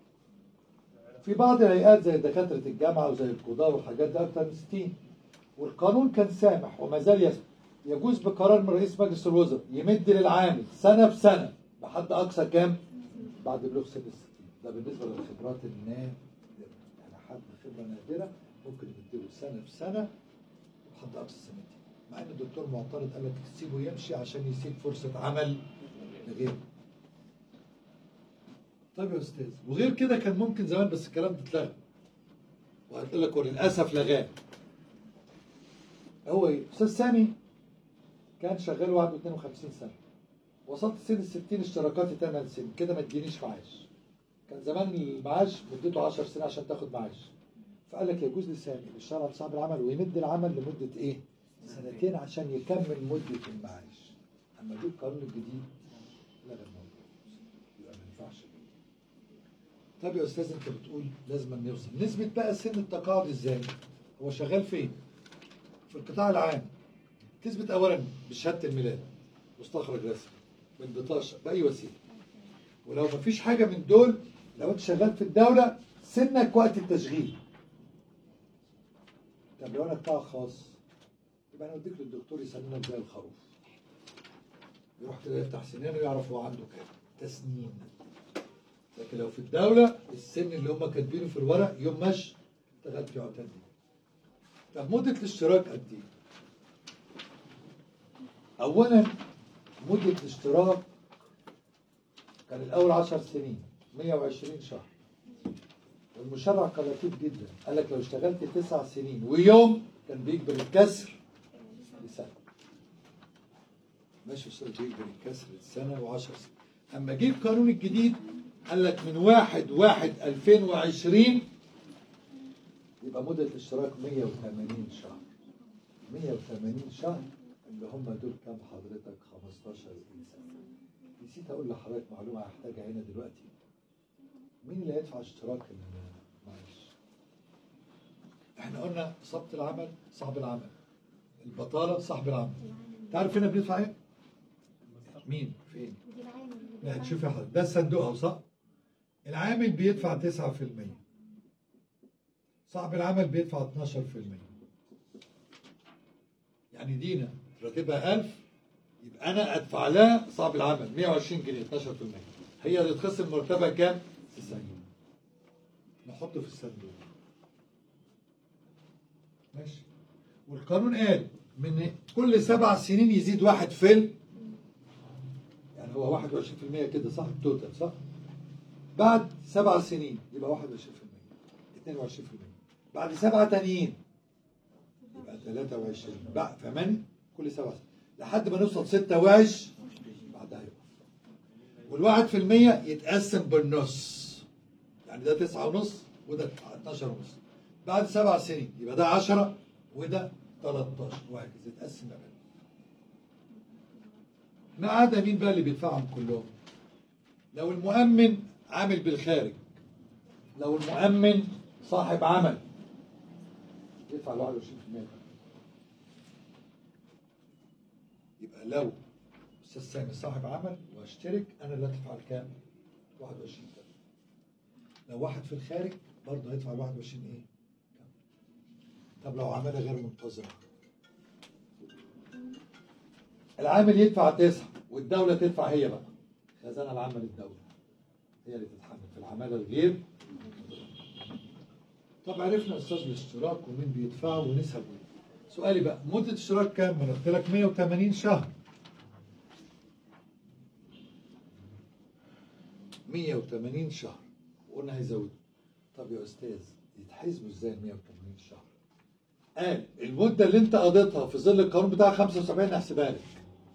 في بعض الهيئات زي دكاتره الجامعه وزي القضاه والحاجات دي اكتر من 60 والقانون كان سامح وما زال يسمح يجوز بقرار من رئيس مجلس الوزراء يمد للعامل سنه بسنه بحد اقصى كام؟ بعد بلوغ سن ال 60 ده بالنسبه للخبرات النادره يعني حد خبره نادره ممكن يمدله سنه بسنه بحد اقصى سنتين مع ان الدكتور معترض قال لك سيبه يمشي عشان يسيب فرصه عمل لغيره طيب يا استاذ وغير كده كان ممكن زمان بس الكلام ده اتلغى وهتقول لك وللاسف لغاه هو ايه؟ استاذ سامي كان شغال وعنده 52 سنه وصلت سن ال 60 اشتراكاتي 8 سنين كده ما تجينيش معاش كان زمان المعاش مدته 10 سنين عشان تاخد معاش فقال لك يجوز لسامي يشتغل على صاحب العمل ويمد العمل لمده ايه؟ سنتين عشان يكمل مده المعاش اما جه القانون الجديد لغى الموضوع يبقى ما ينفعش طب يا استاذ انت بتقول لازم نوصل نسبة بقى سن التقاعد ازاي؟ هو شغال فين؟ في القطاع العام تثبت اولا بشهاده الميلاد مستخرج رسمي بالبطاقه باي وسيله ولو مفيش حاجه من دول لو انت شغال في الدوله سنك وقت التشغيل طب لو انا قطاع خاص يبقى انا اوديك للدكتور يسننك زي الخروف يروح كده يفتح سنانه ويعرف هو عنده كام تسنين لكن لو في الدوله السن اللي هم كاتبينه في الورق يوم مشي اشتغلت فيه عتاد طب مده الاشتراك قد ايه؟ اولا مده الاشتراك كان الاول 10 سنين 120 شهر والمشرع كان لطيف جدا قال لك لو اشتغلت تسع سنين ويوم كان بيجبر الكسر لسنه ماشي استاذ بيجبر الكسر لسنه و10 سنين اما جه القانون الجديد قال لك من 1 1 2020 يبقى مدة الاشتراك 180 شهر 180 شهر اللي هم دول كام حضرتك 15 سنة نسيت اقول لحضرتك معلومة هحتاجها هنا دلوقتي مين اللي هيدفع اشتراك المعاش احنا قلنا صبت العمل صاحب العمل البطالة صاحب العمل تعرف هنا بندفع ايه؟ مين؟ فين؟ دي العامل لا تشوف يا حضرتك ده الصندوق اهو صح؟ العامل بيدفع 9% صاحب العمل بيدفع 12% يعني دينا راتبها 1000 يبقى انا ادفع لها صاحب العمل 120 جنيه 12% هي اللي تخصم مرتبها كام؟ 90 نحطه في الصندوق ماشي والقانون قال من كل سبع سنين يزيد واحد فيل يعني هو 21% كده صح التوتال صح بعد سبع سنين يبقى 21% 22% بعد سبعة تانيين يبقى 23 بقى فهماني كل سبع سنين لحد ما نوصل 26 بعدها يبقى والواحد في المية يتقسم بالنص يعني ده تسعة ونص وده 12 ونص بعد سبع سنين يبقى ده 10 وده 13 وهكذا يتقسم ما بينهم ما عدا مين بقى اللي بيدفعهم كلهم لو المؤمن عامل بالخارج لو المؤمن صاحب عمل يدفع ال 21% يبقى لو استاذ سامي صاحب عمل واشترك انا اللي ادفع الكام؟ 21 لو واحد في الخارج برضه هيدفع ال 21 ايه؟ طب لو عملها غير منتظمه العامل يدفع تسعة والدولة تدفع هي بقى خزانة العامة للدولة هي اللي تتحمل في العمالة الغير طب عرفنا أستاذ الاشتراك ومين بيدفعه ونسبه إيه. سؤالي بقى مدة اشتراك كام؟ ما أنا قلت لك 180 شهر 180 شهر وقلنا هيزودوا طب يا أستاذ يتحسبوا إزاي ال 180 شهر؟ قال المدة اللي أنت قضيتها في ظل القانون بتاع 75 نحسبها لك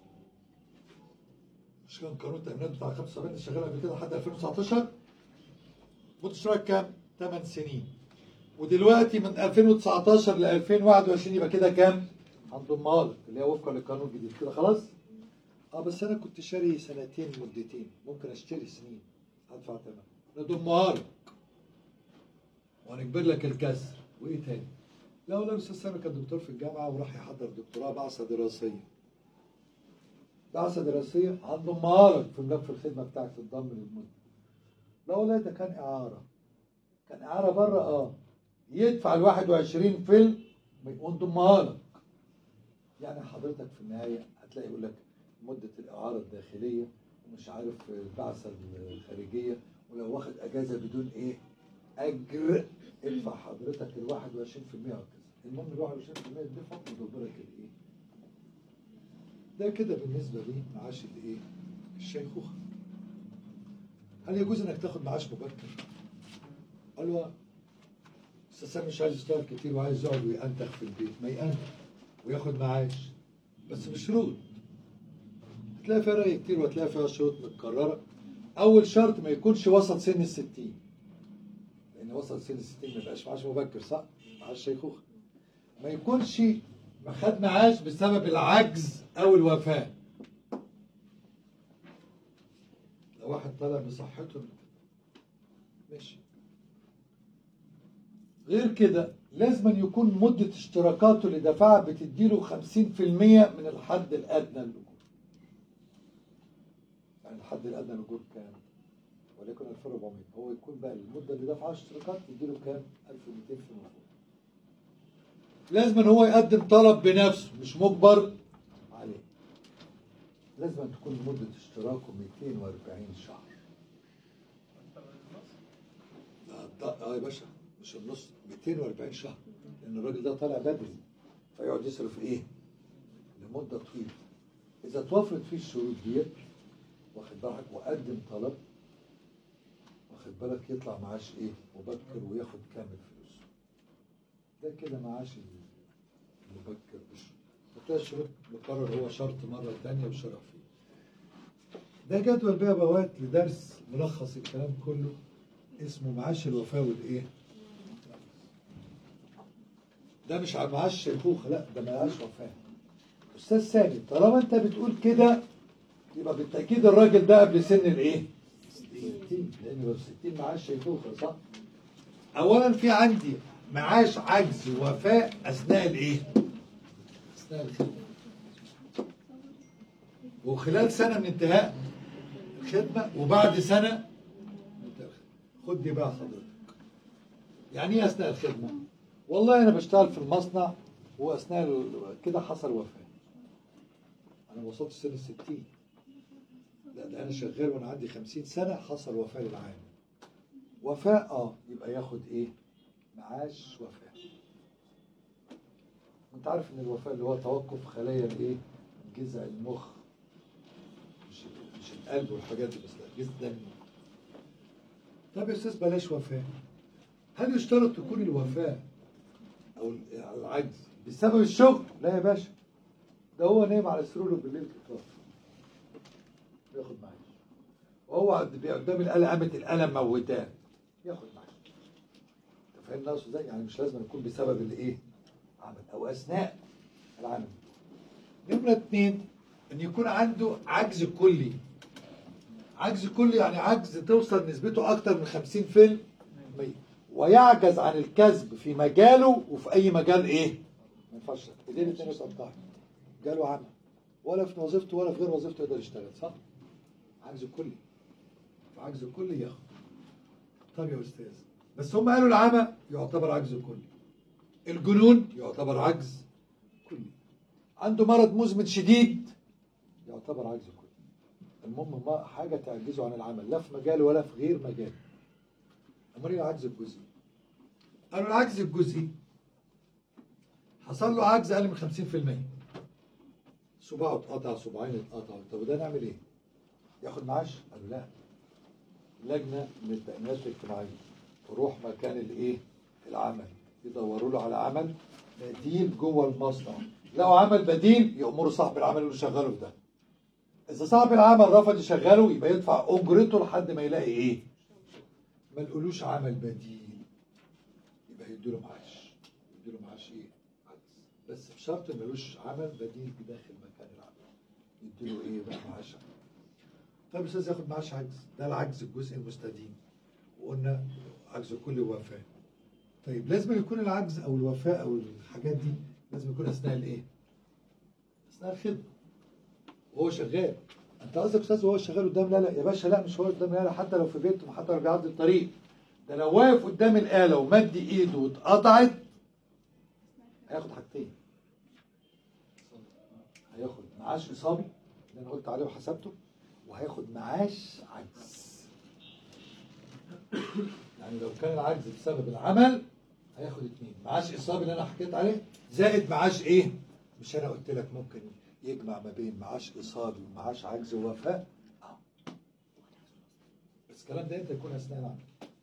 مش كان قانون التأمينات بتاع 75 اللي شغال قبل كده لحد 2019 مدة اشتراك كام؟ 8 سنين ودلوقتي من 2019 ل 2021 يبقى كده كام؟ هنضمها لك اللي هي وفقا للقانون الجديد كده خلاص؟ اه بس انا كنت شاري سنتين مدتين ممكن اشتري سنين هدفع تمام نضمها لك وهنجبر لك الكسر وايه تاني؟ لو لا الاستاذ سامي كان دكتور في الجامعه وراح يحضر دكتوراه بعثه دراسيه بعثه دراسيه هنضمها لك في ملف الخدمه بتاعك تتضم للمده لا والله ده كان اعاره كان اعاره بره اه يدفع ال 21 فيلم ونضمها لك يعني حضرتك في النهايه هتلاقي يقول لك مده الاعاره الداخليه ومش عارف البعثه الخارجيه ولو واخد اجازه بدون ايه اجر ادفع حضرتك ال 21% وكذا المهم ال 21% يدفع وتدبرك الايه ده كده بالنسبه لي معاش الايه الشيخوخه هل يجوز انك تاخد معاش مبكر قالوا استاذ سامي مش عايز يشتغل كتير وعايز يقعد ويأنتخ في البيت ما يأنتخ وياخد معاش بس بشروط هتلاقي فيها رأي كتير وهتلاقي فيها شروط متكررة أول شرط ما يكونش وسط سن الستين لأن وسط سن الستين ما يبقاش معاش مبكر صح؟ معاش شيخوخة ما يكونش ما خد معاش بسبب العجز أو الوفاة لو واحد طلع بصحته ماشي غير كده لازم أن يكون مدة اشتراكاته اللي دفعها بتديله 50% من الحد الأدنى للأجور. يعني الحد الأدنى للأجور كام؟ وليكن 1400 هو يكون بقى المدة اللي دفعها اشتراكات تديله كام؟ 1200 في المفروض. لازم أن هو يقدم طلب بنفسه مش مجبر عليه. لازم أن تكون مدة اشتراكه 240 شهر. لا اه يا باشا مش النص 240 شهر لان الراجل ده طالع بدري فيقعد يصرف ايه؟ لمده طويله اذا توفرت فيه الشروط ديت واخد بالك وقدم طلب واخد بالك يطلع معاش ايه؟ مبكر وياخد كامل فلوسه ده كده معاش المبكر مش هتلاقي الشروط مقرر هو شرط مره ثانيه وشرح فيه ده جدول بقى بوات لدرس ملخص الكلام كله اسمه معاش الوفاة والايه؟ ده مش معاش شيخوخة لا ده معاش وفاة أستاذ سامي طالما أنت بتقول كده يبقى بالتأكيد الراجل ده قبل سن الإيه؟ 60 لأن لو 60 معاش شيخوخة صح؟ أولا في عندي معاش عجز وفاة أثناء الإيه؟ أثناء الخدمة وخلال سنة من انتهاء الخدمة وبعد سنة خد دي بقى حضرتك يعني ايه اثناء الخدمه والله انا بشتغل في المصنع واثناء ال- كده حصل وفاه انا وصلت سن الستين لا ده انا شغال وانا عندي خمسين سنه حصل وفاه للعامل وفاه اه يبقى ياخد ايه معاش وفاه انت عارف ان الوفاة اللي هو توقف خلايا الايه جذع المخ مش مش القلب والحاجات دي بس لا جذع المخ طب يا استاذ بلاش وفاة هل يشترط تكون الوفاة او العجز بسبب الشغل لا يا باشا ده هو نايم على سريره بالليل كده ياخد معاش وهو قدام الآلة قامت الألم موتاه ياخد معاش انت فاهم ناقصه ازاي يعني مش لازم يكون بسبب الايه عمل او اثناء العمل نمرة اتنين ان يكون عنده عجز كلي عجز كلي يعني عجز توصل نسبته اكتر من 50% ويعجز عن الكسب في مجاله وفي اي مجال ايه ما ينفعش ايدين اتنين يتقطعوا جاله عمل ولا في وظيفته ولا في غير وظيفته يقدر يشتغل صح عجز كلي عجز كلي ياخد طب يا استاذ بس هم قالوا العمى يعتبر عجز كلي الجنون يعتبر عجز كلي عنده مرض مزمن شديد يعتبر عجز كلي المهم ما حاجه تعجزه عن العمل لا في مجاله ولا في غير مجاله امال ايه العجز الجزئي قالوا العجز الجزئي حصل له عجز اقل من 50% صباعه اتقطع صباعين اتقطعوا طب وده نعمل ايه ياخد معاش قالوا لا لجنه من التامينات الاجتماعيه تروح مكان الايه العمل يدوروا له على عمل بديل جوه المصنع لو عمل بديل يأمروا صاحب العمل انه يشغله في ده اذا صاحب العمل رفض يشغله يبقى يدفع اجرته لحد ما يلاقي ايه ما نقولوش عمل بديل يبقى يديله معاش يديله معاش ايه عجز بس بشرط ما يلوش عمل بديل بداخل مكان العمل يديله ايه بقى معاش عجز. طيب يا استاذ ياخد معاش عجز ده العجز الجزء المستديم وقلنا عجز كل وفاه طيب لازم يكون العجز او الوفاء او الحاجات دي لازم يكون اثناء الايه؟ اثناء الخدمه وهو شغال انت قصدك استاذ وهو شغال قدام لا لا يا باشا لا مش هو قدام الاله حتى لو في بيته حتى لو بيعدي الطريق ده لو واقف قدام الاله ومد ايده واتقطعت هياخد حاجتين هياخد معاش اصابي اللي انا قلت عليه وحسبته وهياخد معاش عجز يعني لو كان العجز بسبب العمل هياخد اتنين معاش اصابي اللي انا حكيت عليه زائد معاش ايه مش انا قلت لك ممكن يجمع ما بين معاش اصابي ومعاش عجز ووفاء آه. بس الكلام ده امتى يكون اثناء العمل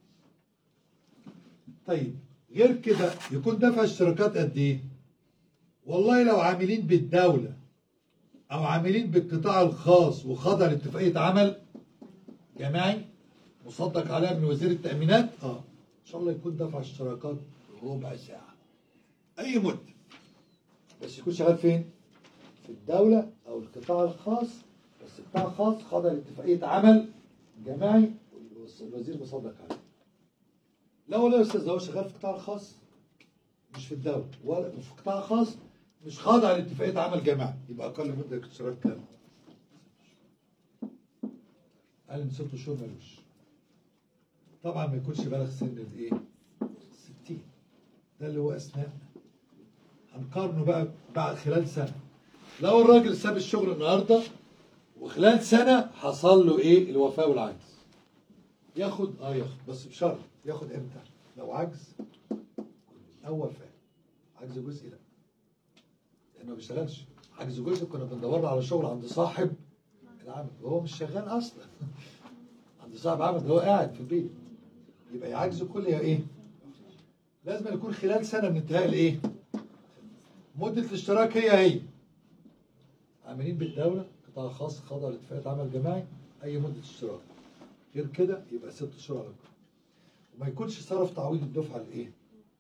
طيب غير كده يكون دفع اشتراكات قد ايه والله لو عاملين بالدوله او عاملين بالقطاع الخاص وخضع لاتفاقيه عمل جماعي مصدق عليها من وزير التأمينات اه ان شاء الله يكون دفع اشتراكات ربع ساعة اي مدة بس يكون شغال فين في الدولة او القطاع الخاص بس القطاع الخاص خاضع لاتفاقية عمل جماعي والوزير مصدق عليه لا ولا يا استاذ ده هو شغال في القطاع الخاص مش في الدولة ولا في القطاع الخاص مش خاضع لاتفاقية عمل جماعي يبقى اقل مدة اشتراك كام اقل من ست شهور ملوش طبعا ما يكونش بالغ سن الايه 60 ده اللي هو اثناء هنقارنه بقى بعد خلال سنه لو الراجل ساب الشغل النهارده وخلال سنه حصل له ايه الوفاه والعجز ياخد اه ياخد بس بشرط ياخد امتى لو عجز او وفاه عجز جزئي لا لانه ما بيشتغلش عجز جزئي كنا بندور له على شغل عند صاحب العمل وهو مش شغال اصلا عند صاحب عمل ده هو قاعد في البيت يبقى يا عجز كل يا ايه لازم يكون خلال سنه من انتهاء الايه مده الاشتراك هي هي عاملين بالدوله قطاع خاص خاضع لاتفاقيه عمل جماعي اي مده اشتراك غير كده يبقى ست شهور على الأقل. وما يكونش صرف تعويض الدفعه لايه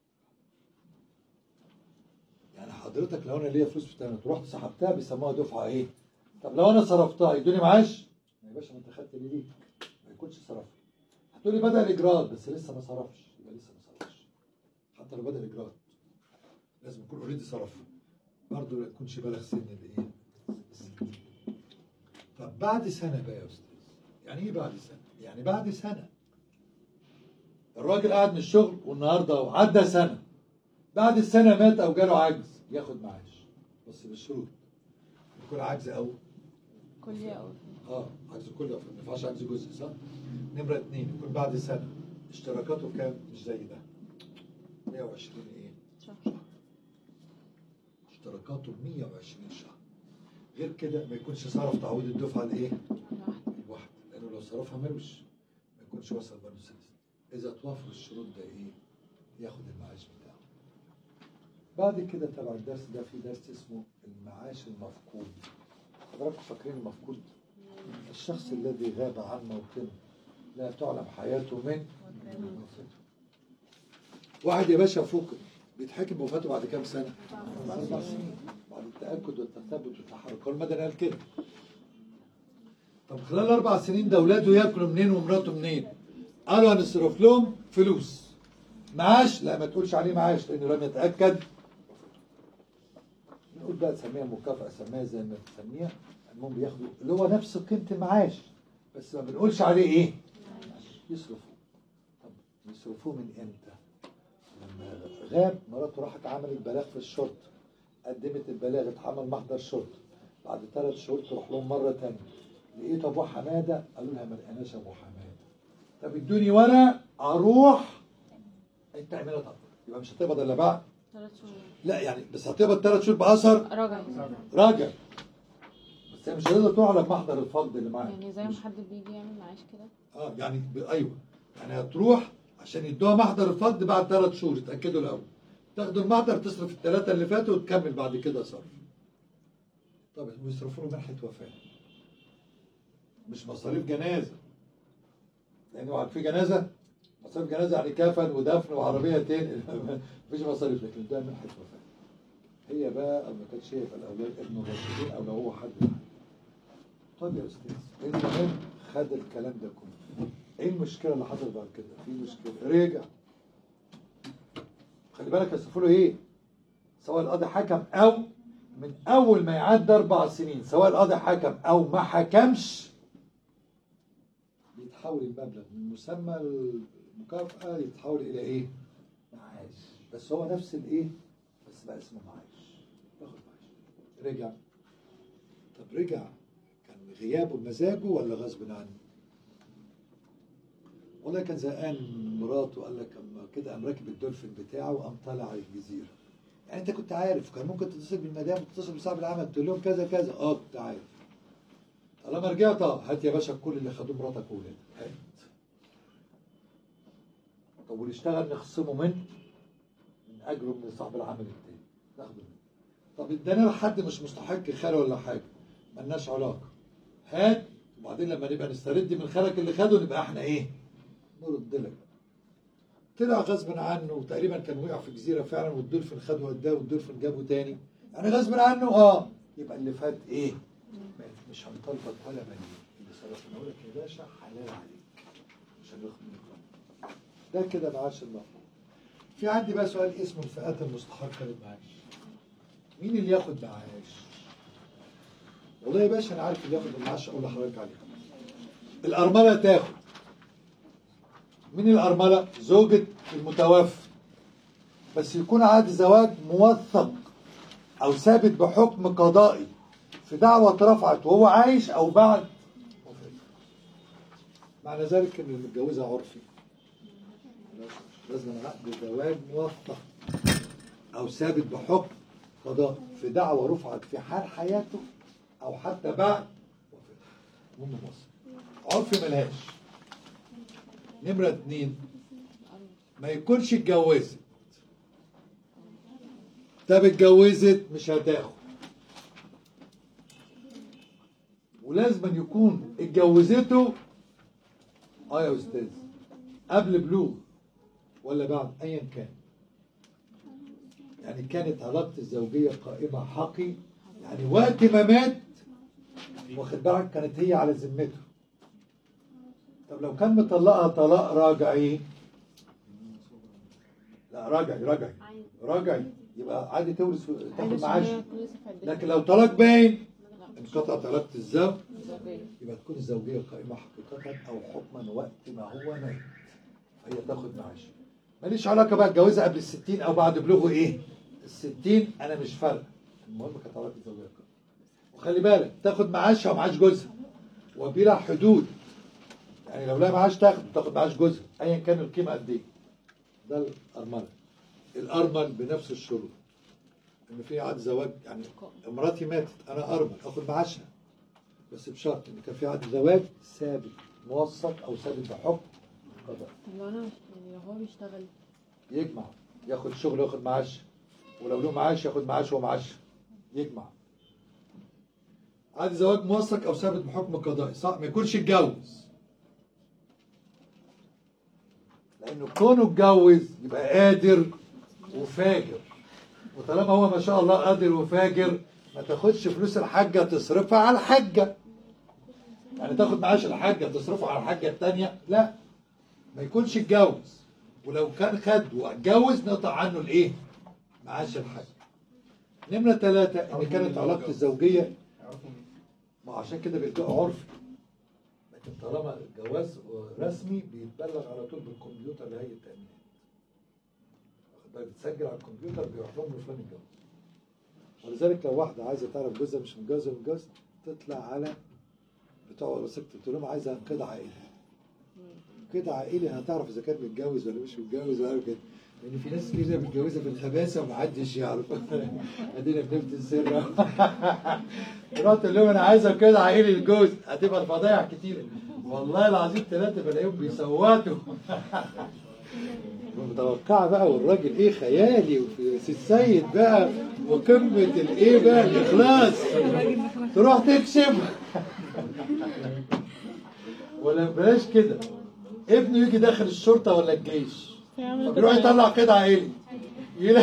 يعني حضرتك لو انا ليا فلوس في التامينات ورحت سحبتها بيسموها دفعه ايه طب لو انا صرفتها يدوني معاش يا باشا ما انت خدت لي ليه ما يكونش صرف هتقولي بدا الاجراءات بس لسه ما صرفش يبقى لسه ما صرفش حتى لو بدا الاجراءات لازم يكون اوريدي صرف برضه ما يكونش بالغ سن الايه الستين. طب بعد سنه بقى يا استاذ يعني ايه بعد سنه يعني بعد سنه الراجل قاعد من الشغل والنهارده عدى سنه بعد السنه مات او جاله عجز ياخد معاش بس بالشروط يكون عجز او كلية أو اه عجز كله ما ينفعش عجز جزء صح؟ نمرة اتنين يكون بعد سنة اشتراكاته كام؟ مش زي ده 120 ايه؟ شهر اشتراكاته 120 شهر غير كده ما يكونش صرف تعويض الدفعه الايه؟ الواحده لانه لو صرفها ملوش ما يكونش وصل برضه سدس اذا توفر الشروط ده ايه؟ ياخد المعاش بتاعه بعد كده تبع الدرس ده في درس اسمه المعاش المفقود حضراتكم فاكرين المفقود؟ الشخص الذي غاب عن موطنه لا تعلم حياته من وفاته واحد يا باشا فوق بيتحكم بوفاته بعد كام سنة؟ أربع سنين بعد التأكد والتثبت والتحرك هو المدني قال كده طب خلال الأربع سنين ده أولاده ياكلوا منين ومراته منين؟ قالوا هنصرف لهم فلوس معاش لا ما تقولش عليه معاش لأنه لم يتأكد نقول بقى تسميها مكافأة سميها زي ما تسميها المهم بياخدوا اللي هو نفس قيمة المعاش بس ما بنقولش عليه إيه؟ يصرفوا طب يصرفوه من إمتى؟ لما غاب مراته راحت عملت بلاغ في الشرطة قدمت البلاغ اتعمل محضر شرطة بعد ثلاث شهور تروح لهم مرة تانية لقيت أبو حمادة قالوا لها ما لقيناش أبو حمادة طب ادوني ورق أروح أنت اعملها طب يبقى مش هتقبض إلا بعد ثلاث شهور لا يعني بس هتقبض ثلاث شهور بأثر راجع راجع بس هي مش هتقدر تروح على محضر الفقد اللي معاك يعني زي ما حد بيجي يعمل معاش كده اه يعني ب... ايوه يعني هتروح عشان يدوها محضر الفقد بعد ثلاث شهور يتاكدوا الاول تاخدوا المحضر تصرف الثلاثه اللي فاتوا وتكمل بعد كده صرف طب بيصرفوا له منحه وفاه مش مصاريف جنازه لانه عارف في جنازه مصاريف جنازه يعني كفن ودفن وعربيه تاني مفيش مصاريف لكن ده منحه وفاه هي بقى أو ما كانتش هي فالاولاد ابن الراشدين او لو هو حد معاه. طيب يا استاذ المهم خد الكلام ده كله ايه المشكله اللي حصلت بعد كده في مشكله رجع خلي بالك يصرفوا له ايه سواء القاضي حكم او من اول ما يعدي اربع سنين سواء القاضي حكم او ما حكمش بيتحول المبلغ من مسمى المكافاه يتحول الى ايه معاش بس هو نفس الايه بس بقى اسمه معاش ياخد معاش رجع طب رجع كان غيابه بمزاجه ولا غصب عنه؟ والله كان زهقان من مراته قال لك اما كده قام راكب الدولفين بتاعه وقام طالع على الجزيره. يعني انت كنت عارف كان ممكن تتصل بالمدام وتتصل بصاحب العمل تقول لهم كذا كذا اه كنت عارف. طالما رجعت اه هات يا باشا كل اللي خدوه مراتك واولادك هات. طب واللي اشتغل نخصمه من من اجره من صاحب العمل التاني ناخده منه. طب ادانا لحد مش مستحق خير ولا حاجه ملناش علاقه هات وبعدين لما نبقى نسترد من خيرك اللي خده نبقى احنا ايه نرد لك طلع غصب عنه وتقريبا كان وقع في جزيره فعلا والدولفين خده وداه والدولفين جابه تاني يعني غصب عنه اه يبقى اللي فات ايه مات. مش هنطلبك ولا مليون اللي صرفنا لك يا باشا حلال عليك مش هناخد منك ده كده معاش المفروض في عندي بقى سؤال اسمه الفئات المستحقه للمعاش مين اللي ياخد معاش؟ والله يا باشا انا عارف اللي ياخد المعاش اقول لحضرتك عليه. الارمله تاخد. مين الارمله؟ زوجة المتوفى. بس يكون عقد زواج موثق او ثابت بحكم قضائي في دعوة اترفعت وهو عايش او بعد وفاته. معنى ذلك ان اللي متجوزها عرفي. لازم عقد زواج موثق او ثابت بحكم قضاء في دعوة رفعت في حال حياته أو حتى بعد وفاته. المهم مصر عرف ملهاش نمرة اتنين ما يكونش اتجوزت طب اتجوزت مش هتاخد ولازم أن يكون اتجوزته اه يا استاذ قبل بلوغ ولا بعد ايا كان يعني كانت علاقة الزوجية قائمة حقي يعني وقت ما مات واخد بالك كانت هي على ذمته طب لو كان مطلقها طلاق راجعي لا راجعي راجعي راجعي يبقى عادي تورث تاخد معاش لكن لو طلاق باين انقطعت علاقة الزوج يبقى تكون الزوجية قائمة حقيقة أو حكما وقت ما هو مات هي تاخد معاش ماليش علاقة بقى اتجوزها قبل الستين أو بعد بلوغه إيه الستين أنا مش فارقة المهم كانت علاقة الزوجية قائمة وخلي بالك تاخد معاشها ومعاش جوزها وبلا حدود يعني لو لا معاش تاخد تاخد معاش جوزها أيا كان القيمة قد إيه ده الأرملة الأرمل بنفس الشروط ان في عقد زواج يعني مراتي ماتت انا ارمل اخد معاشها بس بشرط ان كان في عقد زواج ثابت موثق او ثابت بحكم قضاء طب لو انا مش يعني لو هو بيشتغل يجمع ياخد شغل وياخد معاش ولو له معاش ياخد معاش ومعاش يجمع عقد زواج موثق او ثابت بحكم قضائي صح ما يكونش اتجوز لانه كونه اتجوز يبقى قادر وفاجر وطالما هو ما شاء الله قادر وفاجر ما تاخدش فلوس الحاجه تصرفها على الحاجه يعني تاخد معاش الحاجه تصرفه على الحاجه الثانيه لا ما يكونش اتجوز ولو كان خد واتجوز نقطع عنه الايه؟ معاش الحاج. نمرة ثلاثة إن كانت علاقة الزوجية ما عشان كده بيلجأوا عرفي. لكن طالما الجواز رسمي بيتبلغ على طول بالكمبيوتر لهيئة التأمينات. واخد بالك؟ بتسجل على الكمبيوتر بيروح لهم فلان اتجوز. ولذلك لو واحدة عايزة تعرف جوزها مش متجوز ولا متجوز تطلع على بتوع وثيقة تقول لهم عايزة انقاذ عائلي. كده عائلي هتعرف اذا كان متجوز ولا مش متجوز ولا كده لان في ناس كده متجوزه في الخباثه ومحدش يعرف ادينا بنفت السر رحت تقول لهم انا عايزه كده عائلي الجوز هتبقى الفضايح كتير والله العظيم ثلاثه بلاقيهم بيصوتوا متوقعة بقى والراجل ايه خيالي وفي سي السيد بقى وقمة الايه بقى الاخلاص تروح تكشف ولا بلاش كده ابنه يجي داخل الشرطة ولا الجيش يروح يطلع كده عائلي يلاقي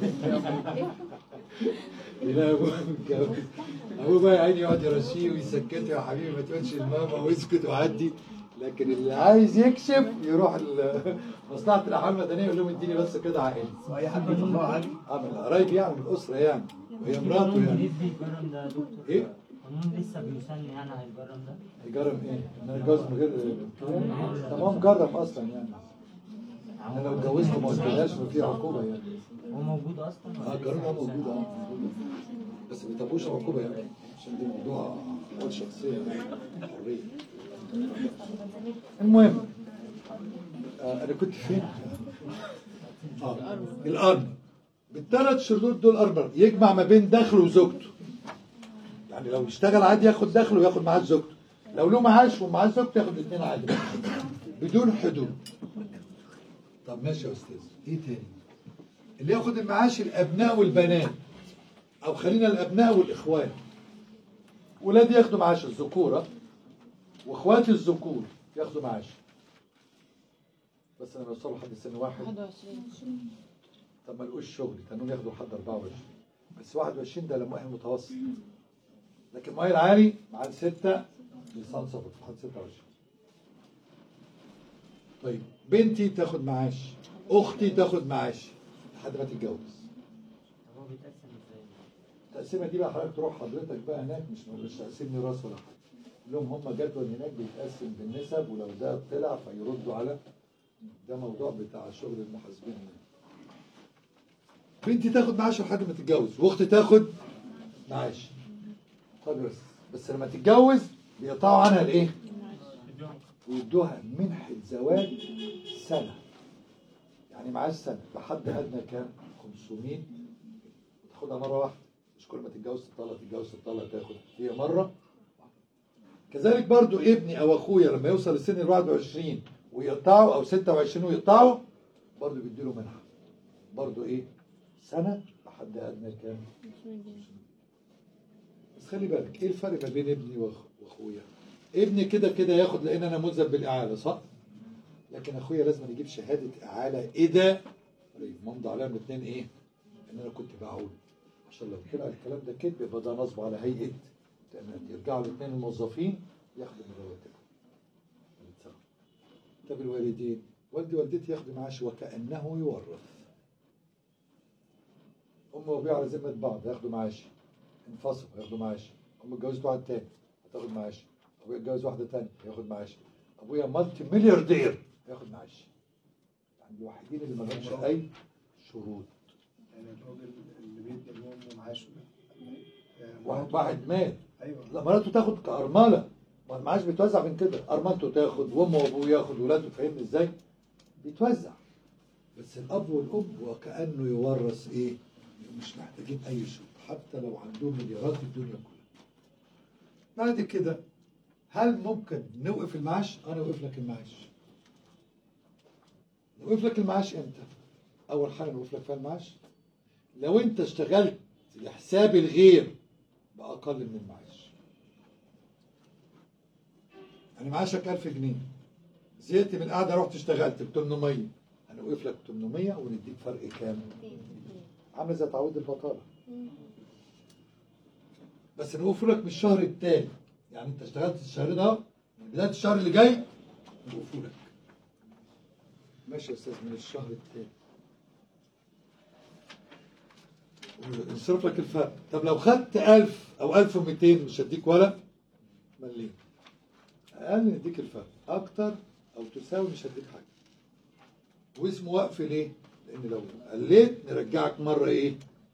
يلاقي ابوه متجوز ابوه بقى يا عيني يقعد يرشيه ويسكته يا حبيبي ما تقولش لماما واسكت وعدي لكن اللي عايز يكشف يروح ال- مصلحة الأحوال المدنية يقول لهم اديني بس كده عائلي واي حد بيطلعه عادي اه من القرايب يعني من الأسرة يعني وهي مراته قانون يعني جديد بيجرم ده يا دكتور ايه؟ قانون لسه بيسن يعني هيجرم ده يجرب ايه؟ ان انا اتجوز من غير تمام جرب اصلا يعني انا لو اتجوزت وما قلتلهاش ما في عقوبه يعني هو موجود اصلا اه القانون ده موجود اه بس ما بيطبقوش العقوبه يعني عشان دي موضوع حقوق شخصيه حريه المهم آه انا كنت فين؟ اه الارمر بالثلاث شروط دول ارمر يجمع ما بين دخله وزوجته يعني لو اشتغل عادي ياخد دخله وياخد معاه زوجته لو له معاش ومعاه زوجته ياخد الاثنين عادي بدون حدود طب ماشي يا استاذ ايه تاني اللي ياخد المعاش الابناء والبنات او خلينا الابناء والاخوان ولاد ياخدوا معاش الذكوره واخوات الذكور ياخدوا معاش بس لما يوصلوا لحد سن واحد 21 طب ما لقوش شغل كانوا ياخدوا لحد 24 بس 21 ده لمؤهل متوسط لكن مؤهل عالي مع الستة لسان صفر لحد 26 طيب بنتي تاخد معاش اختي تاخد معاش لحد ما تتجوز هو بيتقسم ازاي؟ التقسيمه دي بقى حضرتك تروح حضرتك بقى هناك مش مش تقسيم ميراث ولا حاجه لهم هم جدول هناك بيتقسم بالنسب ولو ده طلع فيردوا على ده موضوع بتاع شغل المحاسبين هناك بنتي تاخد معاش لحد ما تتجوز واختي تاخد معاش طب بس بس لما تتجوز بيقطعوا عنها الايه؟ ويدوها منحة زواج سنة يعني معاش سنة بحد أدنى كام؟ 500 تاخدها مرة واحدة مش كل ما تتجوز تطلق تتجوز تطلق تاخد هي مرة كذلك برضو ابني أو أخويا لما يوصل لسن ال 21 ويقطعوا أو 26 ويقطعوا برضو بيديله منحة برضو إيه؟ سنة بحد أدنى كام؟ بس خلي بالك ايه الفرق ما بين ابني وأخ- واخويا ابني كده كده ياخد لان انا ملزم بالاعاله صح لكن اخويا لازم يجيب شهاده اعاله اذا ممضي عليها من اتنين ايه ان انا كنت بعول عشان لو طلع الكلام ده كذب يبقى ده نصب على هيئه تأمينات يرجعوا الاثنين الموظفين ياخدوا من رواتبهم طب الوالدين والدي والدتي ياخدوا معاش وكانه يورث امي وابويا على ذمه بعض ياخدوا معاش انفصلوا ياخدوا معاش امي اتجوزت واحد تاني هتاخد معاش ابويا اتجوز واحده تانية ياخد معاش ابويا مالتي ملياردير ياخد معاش يعني الوحيدين اللي ما لهمش اي شروط يعني الراجل اللي بيدي لامه معاشه آه، واحد مراته- واحد مات ايوه لا مراته تاخد كأرملة ما المعاش بيتوزع من كده أرملته تاخد وأمه وأبوه ياخد ولاده فاهمني إزاي؟ بيتوزع بس الأب والأم وكأنه يورث إيه؟ مش محتاجين اي شغل حتى لو عندهم مليارات الدنيا كلها بعد كده هل ممكن نوقف المعاش انا اوقف لك المعاش نوقف لك المعاش امتى اول حاجه نوقف لك فيها المعاش لو انت اشتغلت لحساب الغير باقل من المعاش يعني معاشك 1000 جنيه زهقت من القعده رحت اشتغلت ب 800 هنوقف لك 800 ونديك فرق كام عامل زي تعويض البطاله بس نوقف لك من الشهر التاني يعني انت اشتغلت الشهر ده من بدايه الشهر اللي جاي نوقف لك ماشي يا استاذ من الشهر التاني ونصرف لك الفرق طب لو خدت 1000 او 1200 مش هديك ولا مليم اقل نديك الفرق اكتر او تساوي مش هديك حاجه واسمه وقف ليه؟ لان لو قليت نرجعك مره ايه؟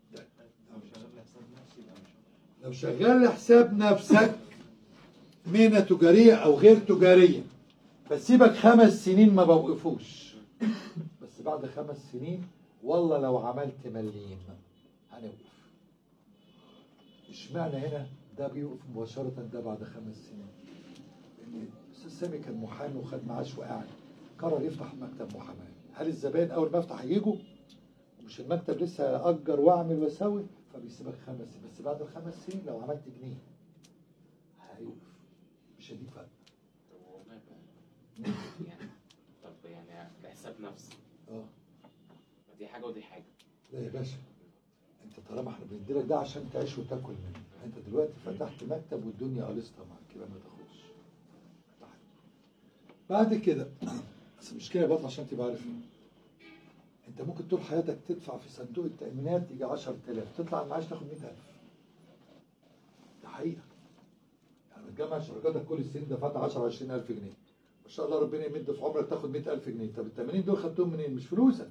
لو شغال لحساب نفسك مهنه تجاريه او غير تجاريه بسيبك خمس سنين ما بوقفوش بس بعد خمس سنين والله لو عملت مليم هنوقف اشمعنى هنا ده بيوقف مباشرة ده بعد خمس سنين لأن أستاذ سامي كان محامي وخد معاش وقاعد قرر يفتح مكتب محاماة هل الزبائن أول ما يفتح هيجوا ومش المكتب لسه أجر وأعمل وأسوي فبيسيبك خمس سنين بس بعد الخمس سنين لو عملت جنيه هيوقف مش هديك فرق طب هو ما بقى- يعني طب يعني بحساب نفسي اه ما دي حاجه ودي حاجه لا يا باشا انت طالما احنا بنديلك ده عشان تعيش وتاكل منه انت دلوقتي فتحت مكتب والدنيا قلصت معاك يبقى ما تاخدش فتحت. بعد كده بس المشكله برضه عشان تبقى عارف انت ممكن طول حياتك تدفع في صندوق التامينات يجي 10000 تطلع المعاش تاخد 100000 ده حقيقه يعني بتجمع شركاتك كل السنين دفعت 10 20000 جنيه ما شاء الله ربنا يمد في عمرك تاخد 100000 جنيه طب ال 80 دول خدتهم منين مش فلوسك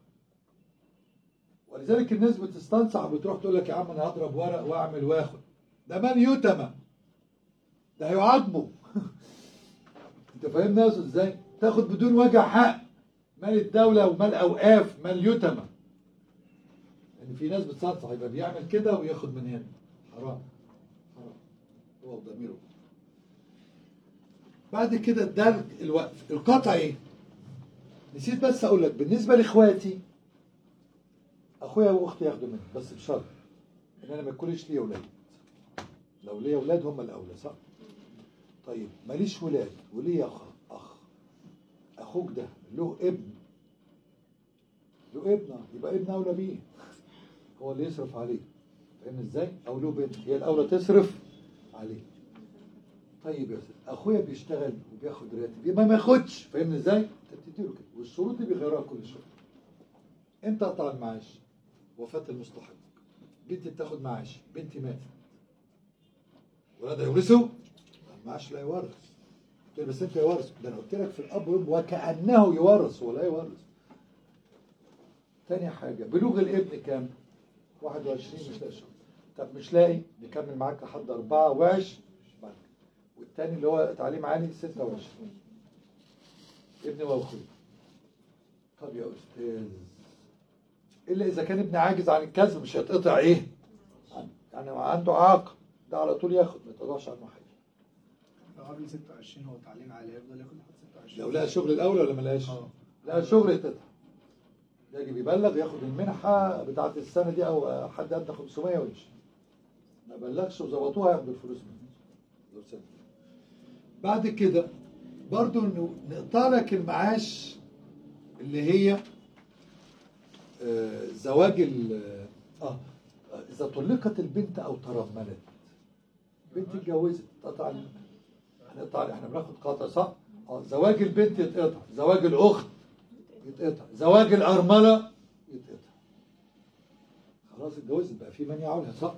ولذلك الناس بتستنصح بتروح تقول لك يا عم انا هضرب ورق واعمل واخد ده مال يتمى ده هيعاقبه انت فاهمني يا استاذ ازاي؟ تاخد بدون وجع حق مال الدوله ومال اوقاف مال يتمى يعني في ناس بتستنصح يبقى بيعمل كده وياخد من هنا حرام حرام هو بضميره بعد كده ده الوقف القطع ايه؟ نسيت بس اقول لك بالنسبه لاخواتي اخويا واختي ياخدوا مني بس بشرط ان انا ما يكونش ليا ولاد لو ليا ولاد هم الاولى صح طيب ماليش ولاد وليا اخ اخ اخوك ده له ابن له ابن يبقى ابن اولى بيه هو اللي يصرف عليه فاهم ازاي او له بنت هي الاولى تصرف عليه طيب يا استاذ اخويا بيشتغل وبياخد راتب يبقى ما ياخدش فاهمني ازاي انت بتديله كده والشروط دي بيغيروها كل شويه انت قطع المعاش وفاة المستحق بنتي بتاخد معاش بنتي ماتت ولادها يورثوا المعاش لا يورث قلت له بس انت يورث ده انا قلت لك في الاب والام وكانه يورث ولا يورث تاني حاجه بلوغ الابن كام 21 مش لاقي شغل طب مش لاقي نكمل معاك لحد 24 بعد كده. والتاني اللي هو تعليم عالي 26 ابني واخوي طب يا استاذ الا اذا كان ابن عاجز عن الكسب مش هيتقطع ايه عن- يعني عنده عاق ده على طول ياخد ما يتقطعش عنه حاجه لو قبل 26 هو تعليم عالي يفضل ياخد لحد 26 لو لقى شغل الاول ولا ما لقاش اه لقى شغل يتقطع يجي بيبلغ ياخد المنحه بتاعت السنه دي او حد ادى 500 ويمشي ما بلغش وظبطوها ياخدوا الفلوس منه لو سنة. بعد كده برضو انه نقطع لك المعاش اللي هي آه، زواج ال اه اذا طلقت البنت او ترملت بنت اتجوزت قطع ال- هنقطع احنا بناخد قطع صح؟ اه زواج البنت يتقطع زواج الاخت يتقطع زواج الارمله يتقطع خلاص اتجوزت بقى في من يعولها صح؟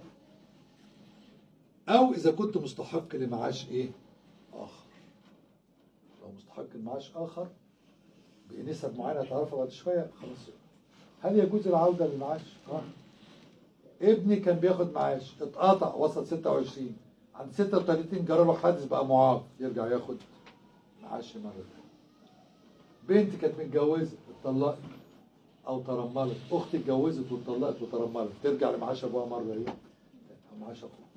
او اذا كنت مستحق لمعاش ايه؟ اخر لو مستحق لمعاش اخر بنسب معينه تعرفها بعد شويه خلاص هل يجوز العوده للمعاش؟ اه ابني كان بياخد معاش اتقطع وصل 26 عند 36 جرى له حادث بقى معاق يرجع ياخد معاش مره تانية بنت كانت متجوزه اتطلقت او ترملت اخت اتجوزت واتطلقت وترملت ترجع لمعاش ابوها مره ايه أو معاش اخوها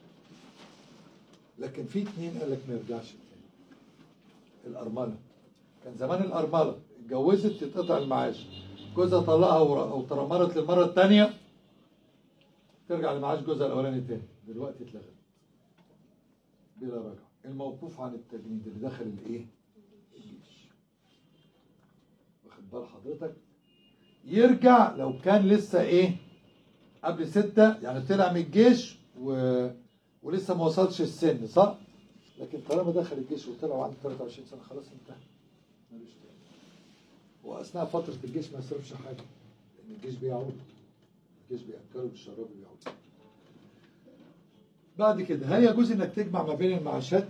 لكن في اتنين قال لك ما يرجعش تاني الارمله كان زمان الارمله اتجوزت تتقطع المعاش جوزها طلقها ور- او ترملت للمره الثانيه ترجع لمعاش جوزها الاولاني تاني دلوقتي اتلغت بلا رجعه الموقوف عن التجنيد اللي دخل الايه الجيش واخد بال حضرتك يرجع لو كان لسه ايه قبل ستة يعني طلع من الجيش و... ولسه ما وصلش السن صح؟ لكن طالما دخل الجيش وطلع وعنده 23 سنة خلاص انتهى ملوش تاني وأثناء فترة الجيش ما يصرفش حاجة لأن الجيش بيعود الجيش بيأكله بالشراب وبيعود بعد كده هل يجوز انك تجمع ما بين المعاشات؟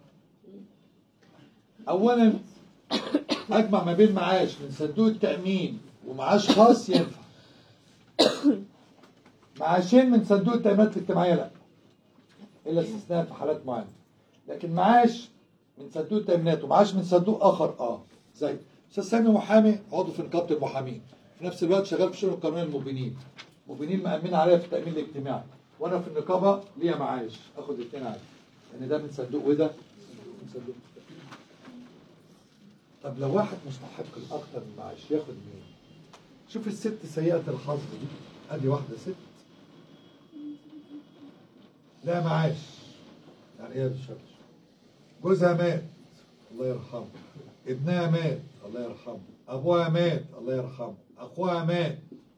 اولا اجمع ما بين معاش من صندوق التامين ومعاش خاص ينفع معاشين من صندوق التامينات الاجتماعيه لا الا استثناء في حالات معينه لكن معاش من صندوق التامينات ومعاش من صندوق اخر اه زي استاذ سامي محامي عضو في نقابه المحامين في نفس الوقت شغال في شؤون قانون المبينين مبينين مأمين عليا في التأمين الاجتماعي وأنا في النقابة ليا معاش آخد الاثنين عادي لأن ده من صندوق وده من صندوق طب لو واحد مستحق الأكثر من معاش ياخد مين؟ شوف الست سيئة الحظ دي أدي واحدة ست لا معاش يعني إيه بالشكل جوزها مات الله يرحمه ابنها مات الله يرحمه أبوها مات الله يرحمه أخوها مات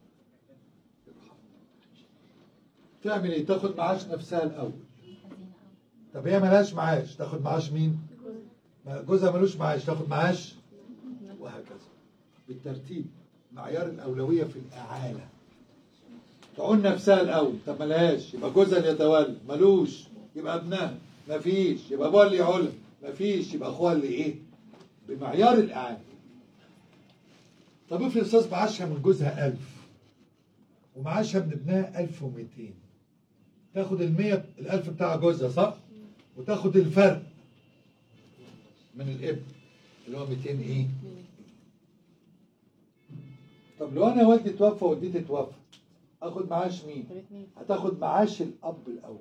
تعمل ايه تاخد معاش نفسها الاول طب هي ملهاش معاش تاخد معاش مين ما- جوزها ملوش معاش تاخد معاش وهكذا بالترتيب معيار الاولويه في الاعاله تعون نفسها الاول طب ملهاش يبقى جوزها اللي يتولى ملوش يبقى ابنها مفيش يبقى ابوها اللي يعولها مفيش يبقى اخوها اللي ايه بمعيار الاعاله طب افرض استاذ معاشها من جوزها 1000 ومعاشها من ابنها 1200 تاخد ال 100 ال 1000 بتاع جوزها صح؟ وتاخد الفرق من الابن اللي هو 200 ايه؟ طب لو انا والدي توفى ووالدتي توفى اخد معاش مين؟ الاثنين هتاخد معاش الاب الاول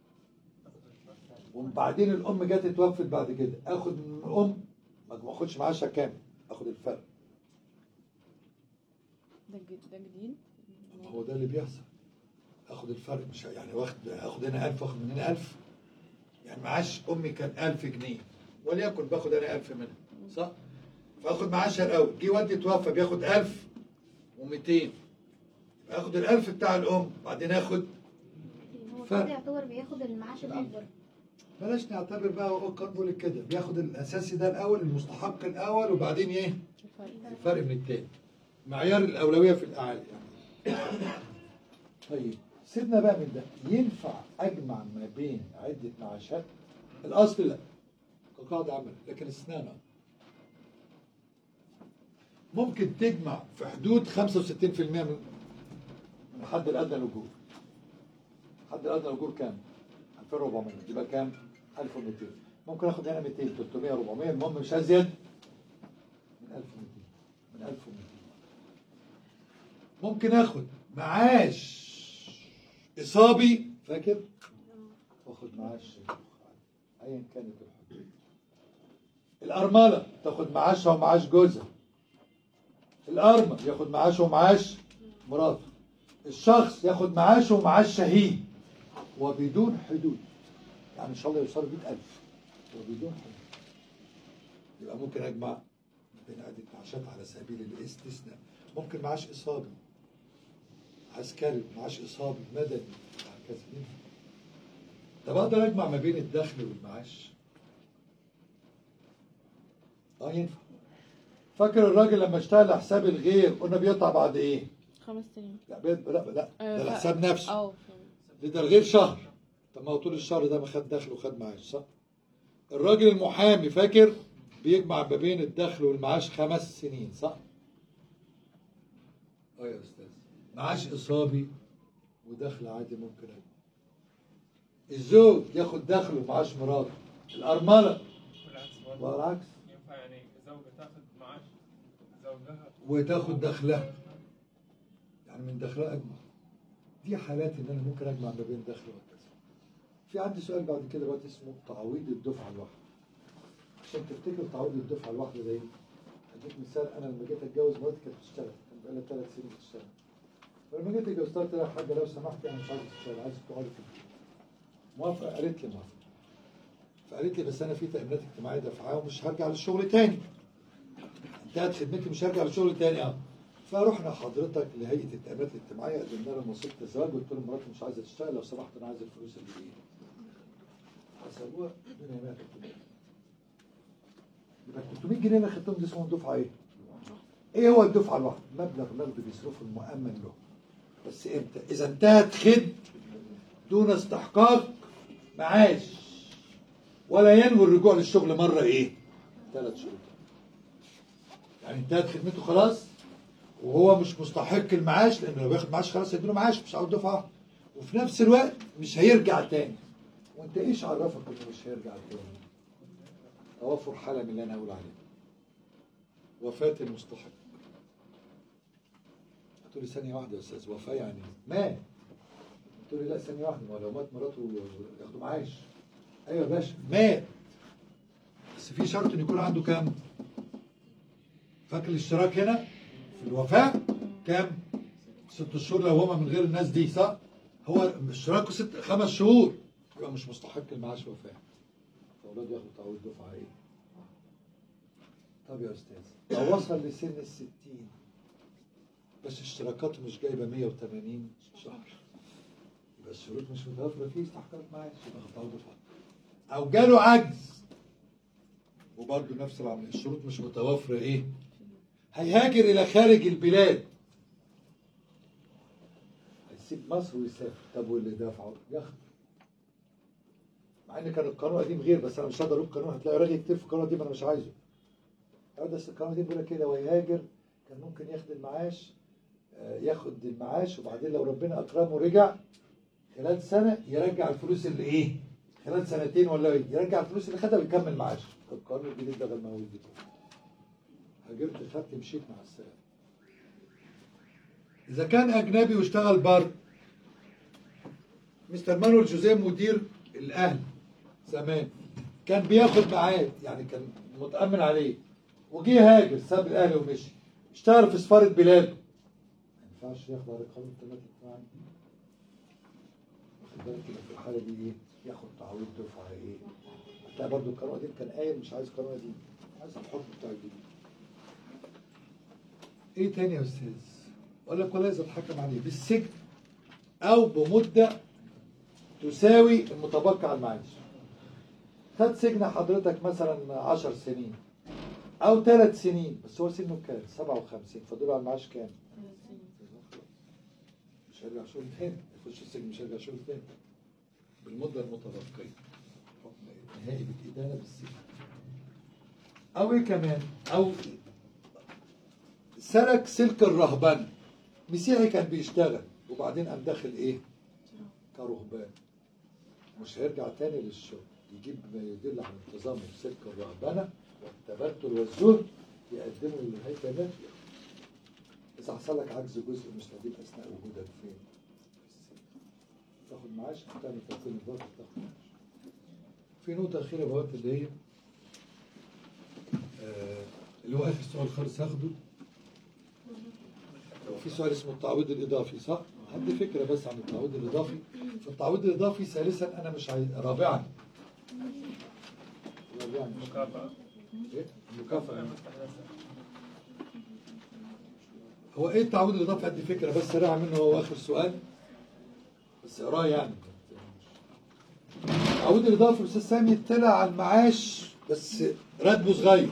وبعدين الام جت اتوفت بعد كده اخد من الام ما اخدش معاشها كامل اخد الفرق ده جديد ده جديد هو ده اللي بيحصل اخد الفرق مش يعني واخد اخد هنا 1000 واخد من هنا 1000 يعني معاش امي كان 1000 جنيه وليكن باخد انا 1000 منها صح؟ فاخد معاشها الاول جه والدي توفى بياخد 1200 اخد ال 1000 بتاع الام بعدين اخد هو فرق. كده يعتبر بياخد المعاش الاكبر بلاش نعتبر بقى هو كان بيقول لك كده بياخد الاساسي ده الاول المستحق الاول وبعدين ايه؟ الفرق الفرق من التاني معيار الاولويه في الاعالي يعني طيب سيبنا بقى من ده ينفع اجمع ما بين عده معاشات الاصل لا كقاعده عامه لكن استثناء نعم. ممكن تجمع في حدود 65% من من الحد الادنى للاجور الحد الادنى للاجور كام 2400 يبقى كام 1200 ممكن اخد هنا 200 300 400 المهم مش ازيد من 1200 من 1200 ممكن اخد معاش اصابي فاكر واخد معاش ايا كانت الحدود الارمله تاخد معاشها ومعاش جوزها الارمل ياخد معاشه ومعاش مراته الشخص ياخد معاشه ومعاش شهيد وبدون حدود يعني ان شاء الله يوصلوا 100000 وبدون حدود يبقى ممكن اجمع بين عدة معاشات على سبيل الاستثناء ممكن معاش إصابي عسكري معاش إصابي مدني وهكذا ينفع. طب أقدر أجمع ما بين الدخل والمعاش؟ أه ينفع فاكر الراجل لما اشتغل حساب الغير قلنا بيقطع بعد إيه؟ خمس سنين لا بيت- لا لا ده آه، ف- الحساب نفسه اه ده ده الغير شهر طب ما هو طول الشهر ده ما خد دخل وخد معاش صح؟ الراجل المحامي فاكر بيجمع ما بين الدخل والمعاش خمس سنين صح؟ اه يا استاذ معاش اصابي ودخل عادي ممكن أجمع. الزوج ياخد دخله ومعاش مراته الارمله بالعكس برضه والعكس ينفع يعني زوجة تاخذ معاش زوجها وتاخد دخلها يعني من دخلها اجمع دي حالات ان انا ممكن اجمع ما بين دخل وهكذا في عندي سؤال بعد كده دلوقتي اسمه تعويض الدفعه الواحده عشان تفتكر تعويض الدفعه الواحده ده ايه اديك مثال انا لما جيت اتجوز مراتي كانت بتشتغل كان بقالها ثلاث سنين بتشتغل فلما جيت اتجوزتها قلت لها يا حاجه لو سمحت انا مش عايز تشتغل عايز تقعدي في البيت موافقه قالت لي موافقه فقالت لي بس انا في تامينات اجتماعيه دافعاها ومش هرجع للشغل تاني انتهت خدمتي مش هرجع للشغل تاني اه فرحنا حضرتك لهيئه التامينات الاجتماعيه قدمنا لهم وثيقه الزواج قلت لهم مراتي مش عايزه تشتغل لو سمحت انا عايز الفلوس اللي ايه حسبوها الدنيا ماتت يبقى 300 جنيه اللي خدتهم دي اسمهم دفعه ايه؟ ايه هو الدفعه الواحده؟ مبلغ نقد بيصرفه المؤمن له بس امتى؟ اذا انتهت خد دون استحقاق معاش ولا ينوي الرجوع للشغل مره ايه؟ ثلاث شهور يعني انتهت خدمته خلاص وهو مش مستحق المعاش لانه لو بياخد معاش خلاص هيديله معاش مش عاوز دفعه واحدة. وفي نفس الوقت مش هيرجع تاني وانت ايش عرفك انه مش هيرجع تاني؟ توافر حاله من اللي انا هقول عليه وفاه المستحق هتقولي ثانيه واحده يا استاذ وفاه يعني مات قلت لي لا ثانيه واحده ما لو مات مراته ياخدوا معاش ايوه يا باشا مات بس في شرط ان يكون عنده كام؟ فاكر الاشتراك هنا في الوفاة كام؟ ست شهور لو هما من غير الناس دي صح؟ هو اشتراكه ست خمس شهور يبقى مش مستحق المعاش وفاة فأولاده ياخدوا تعويض دفعة ايه؟ طب يا أستاذ لو وصل لسن الستين بس اشتراكاته مش جايبة 180 شهر يبقى الشروط مش متوفرة فيه استحقاق معاش يبقى ياخد تعويض دفعة أو جاله عجز وبرضه نفس العملية الشروط مش متوفرة ايه؟ هيهاجر الى خارج البلاد هيسيب مصر ويسافر طب واللي دافعه ياخد مع ان كان القانون قديم غير بس انا مش هقدر اقول القانون هتلاقي راجل كتير في القانون القديم انا مش عايزه اه بس القانون القديم بيقول لك كده ويهاجر كان ممكن ياخد المعاش آه، ياخد المعاش وبعدين لو ربنا اكرمه ورجع خلال سنه يرجع الفلوس اللي ايه خلال سنتين ولا إيه؟ يرجع الفلوس اللي خدها ويكمل معاش القانون الجديد ده غير موجود دي هاجرت خدت مشيت مع السلامة إذا كان أجنبي واشتغل بر مستر مانويل جوزيه مدير الأهل زمان كان بياخد معاه يعني كان متأمن عليه وجه هاجر ساب الأهل ومشي اشتغل في سفارة بلاده ما ينفعش ياخد على قانون التمات الاجتماعي واخد بالك يبقى في الحالة دي إيه؟ ياخد تعويض دفعة إيه؟ هتلاقي برضه القانون القديم كان قايل مش عايز قانون قديم عايز الحكم بتاع الجديد ايه تاني يا استاذ؟ اقول لك ولا اذا اتحكم عليه بالسجن او بمده تساوي المتبقى على المعاش. خد سجن حضرتك مثلا 10 سنين او ثلاث سنين بس هو سنه كام؟ 57 فدول على المعاش كام؟ مش هيرجع شغل تاني يخش السجن مش هيرجع شغل تاني بالمده المتبقيه حكم نهائي بالادانه بالسجن او ايه كمان؟ او سلك سلك الرهبنه مسيحي كان بيشتغل وبعدين قام داخل ايه كرهبان مش هيرجع تاني للشغل يجيب ما يدل على انتظامه في سلك الرهبنه والتبتل والزهد يقدمه للهيكلات اذا حصل لك عجز جزء مستديم اثناء وجودك فين في السجن تاخد معاش تعمل تقييم الضغط تاخد معاش في نقطة أخيرة بقولت اللي هي آه، اللي هو آخر سؤال خالص هاخده في سؤال اسمه التعويض الإضافي صح؟ عندي فكرة بس عن التعويض الإضافي في التعويض الإضافي ثالثا أنا مش عايز رابعا رابعا مش- مكافأة إيه؟ مكافأة هو ايه التعويض الاضافي عندي فكره بس راجع منه هو اخر سؤال بس اقراه يعني التعويض الاضافي الاستاذ سامي طلع على المعاش بس راتبه صغير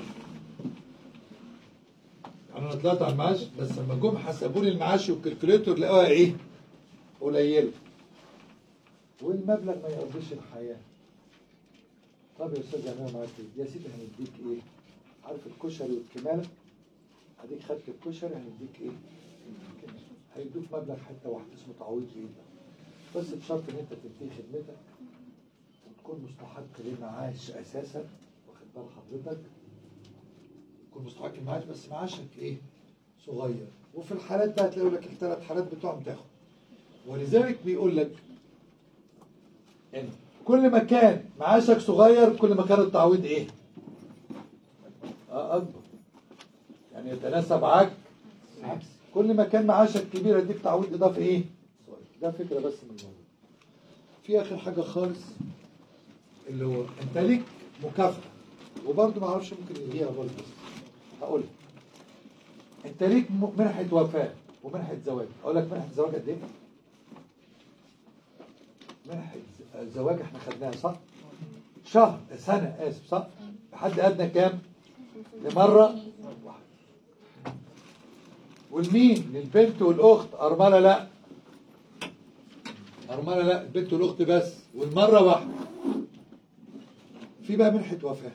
يعني انا طلعت على المعاش بس لما جم حسبوا لي المعاش والكالكوليتور لقوها ايه؟ قليله والمبلغ ما يقضيش الحياه طب يا استاذ انا معاك إيه؟ يا سيدي هنديك ايه؟ عارف الكشري والكماله هديك خدت الكشري هنديك ايه؟ الكمالة. هيدوك مبلغ حتى واحد اسمه تعويض ايه بس بشرط ان انت تنتهي خدمتك وتكون مستحق للمعاش اساسا واخد بال حضرتك تكون مستحق المعاش بس معاشك ايه؟ صغير وفي الحالات ده هتلاقي لك الثلاث حالات بتوعهم تاخد ولذلك بيقول لك ان كل ما كان معاشك صغير كل ما كان التعويض ايه؟ اه اكبر يعني يتناسب عكس عكس كل ما كان معاشك كبير يديك تعويض اضافي ايه؟ صغير. ده فكره بس من الموضوع في اخر حاجه خالص اللي هو انت ليك مكافاه وبرضه ما اعرفش ممكن يلغيها برضه بس هقول لك انت ليك م- منحه وفاه ومنحه زواج اقول لك منحه زواج قد ايه؟ منحه ز- زواج احنا خدناها صح؟ شهر سنه اسف صح؟ لحد ادنى كام؟ لمره واحده والمين؟ للبنت والاخت ارمله لا أرملة لا البنت والأخت بس والمرة واحدة في بقى منحة وفاة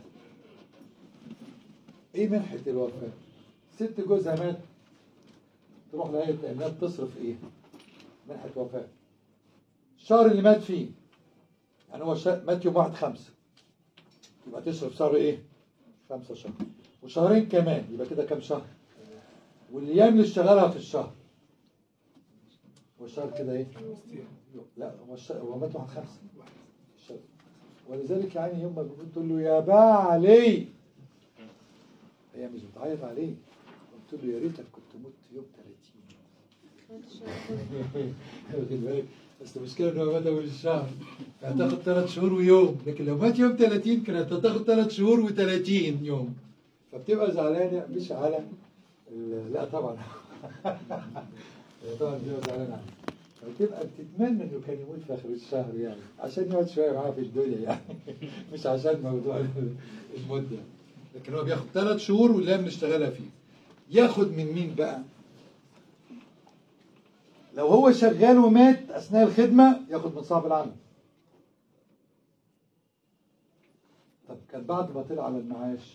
إيه منحة الوفاة؟ ست جوزها مات تروح لهيئة التأمينات تصرف إيه؟ منحة وفاة الشهر اللي مات فيه يعني هو شا... مات يوم واحد خمسة يبقى تصرف شهر إيه؟ خمسة شهر وشهرين كمان يبقى كده كام شهر؟ والأيام اللي اشتغلها في الشهر والشهر كده إيه؟ لا هو الش... هو مات واحد خمسة الشهر. ولذلك يعني يوم ما بتقول تقول له يا علي هي مش بتعيط عليه قلت له يا ريتك كنت مت يوم 30 واخد بالك بس المشكله ان هو مات اول الشهر هتاخد ثلاث شهور ويوم لكن لو مات يوم 30 كانت هتاخد ثلاث شهور و30 يوم فبتبقى زعلانه مش على ال- لا طبعا هي طبعا بتبقى زعلانه عليه فتبقى بتتمنى انه كان يموت في اخر الشهر يعني عشان يقعد شويه معاه في الدنيا يعني مش عشان موضوع المده لكن هو بياخد ثلاث شهور واللي بنشتغلها فيه ياخد من مين بقى؟ لو هو شغال ومات اثناء الخدمه ياخد من صاحب العمل طب كان بعد ما طلع على المعاش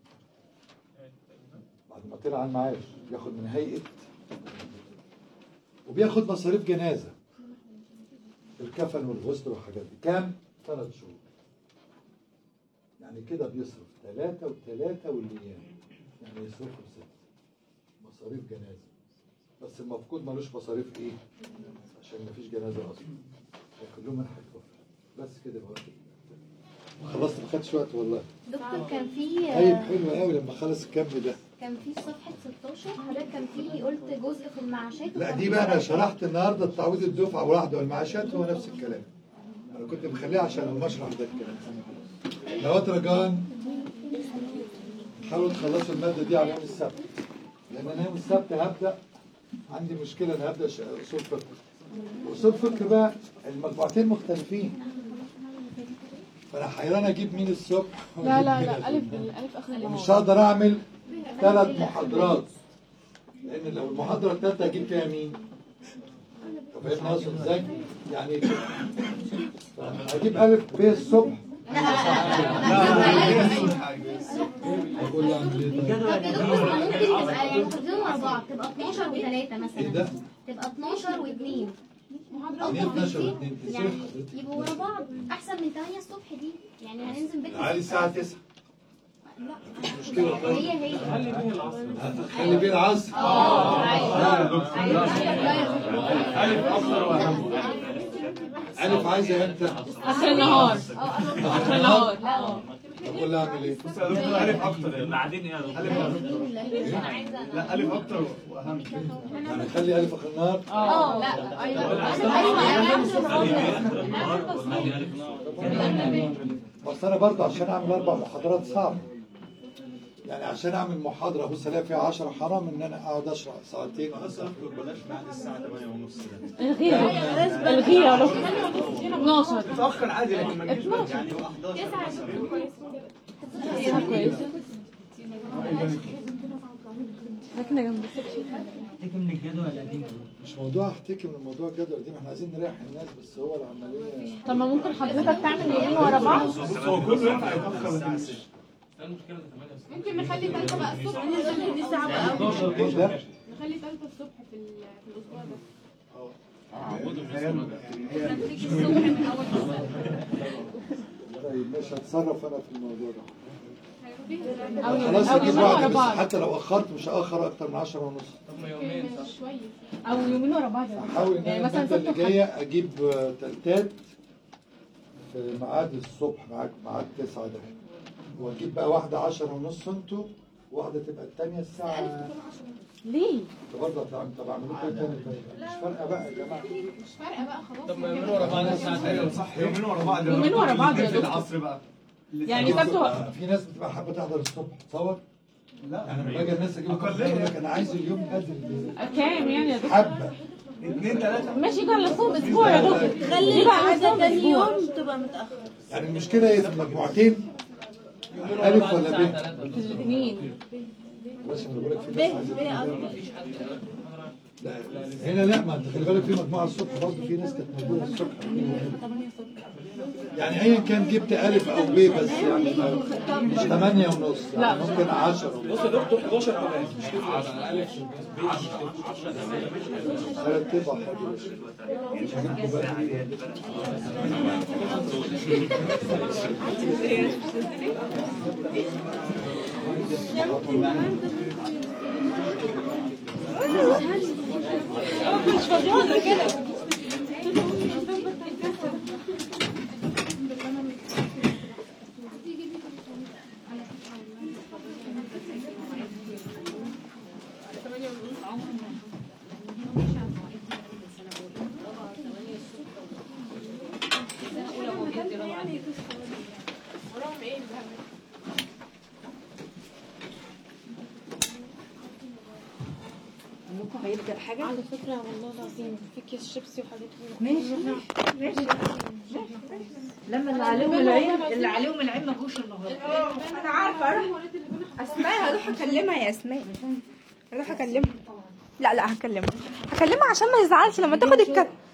بعد ما طلع على المعاش بياخد من هيئه وبياخد مصاريف جنازه الكفن والغسل والحاجات دي كام؟ ثلاث شهور يعني كده بيصرف ثلاثة وثلاثة والايام يعني يصرفوا ستة مصاريف جنازة بس المفقود ملوش مصاريف ايه؟ عشان مفيش جنازة اصلا هياخد له منحة وفاة بس كده بقى خلصت ما خدش وقت والله دكتور كان في طيب حلو قوي لما خلص الكم ده كان في صفحة 16 حضرتك كان في قلت جزء في المعاشات لا وكان دي في بقى انا جزء- شرحت النهارده التعويض الدفعه والوحده والمعاشات هو نفس الكلام انا كنت مخليه عشان المشرح ده الكلام لوات رجان حاولوا تخلصوا الماده دي على يوم السبت لان انا يوم السبت هبدا عندي مشكله انا هبدا ش- اصول فقه اصول فقه بقى المجموعتين مختلفين فانا حيران اجيب مين الصبح لا وأجيب لا مين لا الظهر. ألف الألف آخر مش النهار هقدر اعمل ثلاث محاضرات لان لو المحاضره الثالثه هجيب فيها مين؟ طب فاهمني اقصد ازاي؟ يعني هجيب الف ب الصبح اقول له اعمل ايه طيب؟ طب كده بص ممكن تبقى يعني تاخدهم ورا بعض تبقى 12 و3 ايه مثلا ده؟ تبقى 12 و2 اثنين 12 واثنين يعني يبقوا ورا بعض احسن من 8 الصبح دي يعني هننزل بيت علي الساعه 9 لا مشكلة هي هي خلي بيه العصر ألف أكثر وأهم الف عايزه امتى؟ آخر النهار آخر النهار اه اقول لها اعمل ايه؟ بص يا دكتور ألف أكتر يعني بعدين ايه يا دكتور؟ ألف أكتر لا ألف أكتر وأهم يعني خلي الف اخر النهار اه لا بس انا برضه عشان اعمل اربع محاضرات صعب يعني عشان اعمل محاضره ابص الاقي فيها 10 حرام ان انا اقعد اشرح ساعتين بلاش بعد الساعة 8 ونص الغيها الغيها لو 12 متأخر عادي لكن ما تجيش بدري يعني هو 11 كويس لكن جنب تيجي من الجدول القديم مش موضوع احتكي من الموضوع الجدول دي ما احنا عايزين نريح الناس بس هو العمليه طب ما ممكن حضرتك تعمل يومين ورا بعض بص هو كله ينفع يتأخر ما تنساش ممكن نخلي ثالثة بقى الصبح ننزل دي ساعة بقى ايه ده؟ نخلي ثالثة الصبح في ال- في الأسبوع ده تيجي الصبح من اول طيب مش هتصرف انا في الموضوع ده او خلاص او اجيب يومين ورا واحده بس بعض حتى لو اخرت مش هاخر اكتر من 10 ونص شويه او يومين ورا بعض احاول ان يعني انا مثلا الماده اللي ست جايه اجيب آه، تلتات في ميعاد الصبح معاك ميعاد 9 ده واجيب بقى واحده 10 ونص انتوا واحده تبقى الثانيه الساعه ليه؟ برضه طبعا طبعا اعملوا كده تاني مش فارقه بقى يا جماعه مش فارقه بقى خلاص طب ما يعملوا ورا بعض الساعه ايوه صح يومين ورا بعض يومين ورا بعض يا في دكتور. العصر بقى يعني سبت و- في ناس بتبقى حابه تحضر الصبح تصور لا يعني لما باجي الناس اجيب أقلية. يقول لك انا عايز اليوم بدري كام يعني يا دكتور؟ حبه اثنين ثلاثة ماشي يبقى لصوم اسبوع يا دكتور خلي يبقى العادة لصوم تاني اسبوع يوم تبقى متأخر يعني المشكله ايه في المجموعتين الف ولا ب الاثنين بس انا بقول لك في ب ناس ب عايزة أكتر لا هنا لا ما انت خلي بالك في مجموعه الصبح برضه في ناس كانت موجوده الصبح يعني ايا كان جبت الف او ب بس يعني ما- مش 8 ونص يعني ممكن 10 ونص بص يا دكتور 11 كمان ثلاث ارباع حاجه مش هجيبكم بقى على فكرة والله العظيم في كيس شيبسي وحاجات ماشي ماشي لما اللي عليهم العين اللي عليهم العين ما جوش النهارده انا عارفه اروح اسماء هروح اكلمها يا اسماء هروح اكلمها لا لا هكلمها هكلمها عشان ما يزعلش لما تاخد الكلام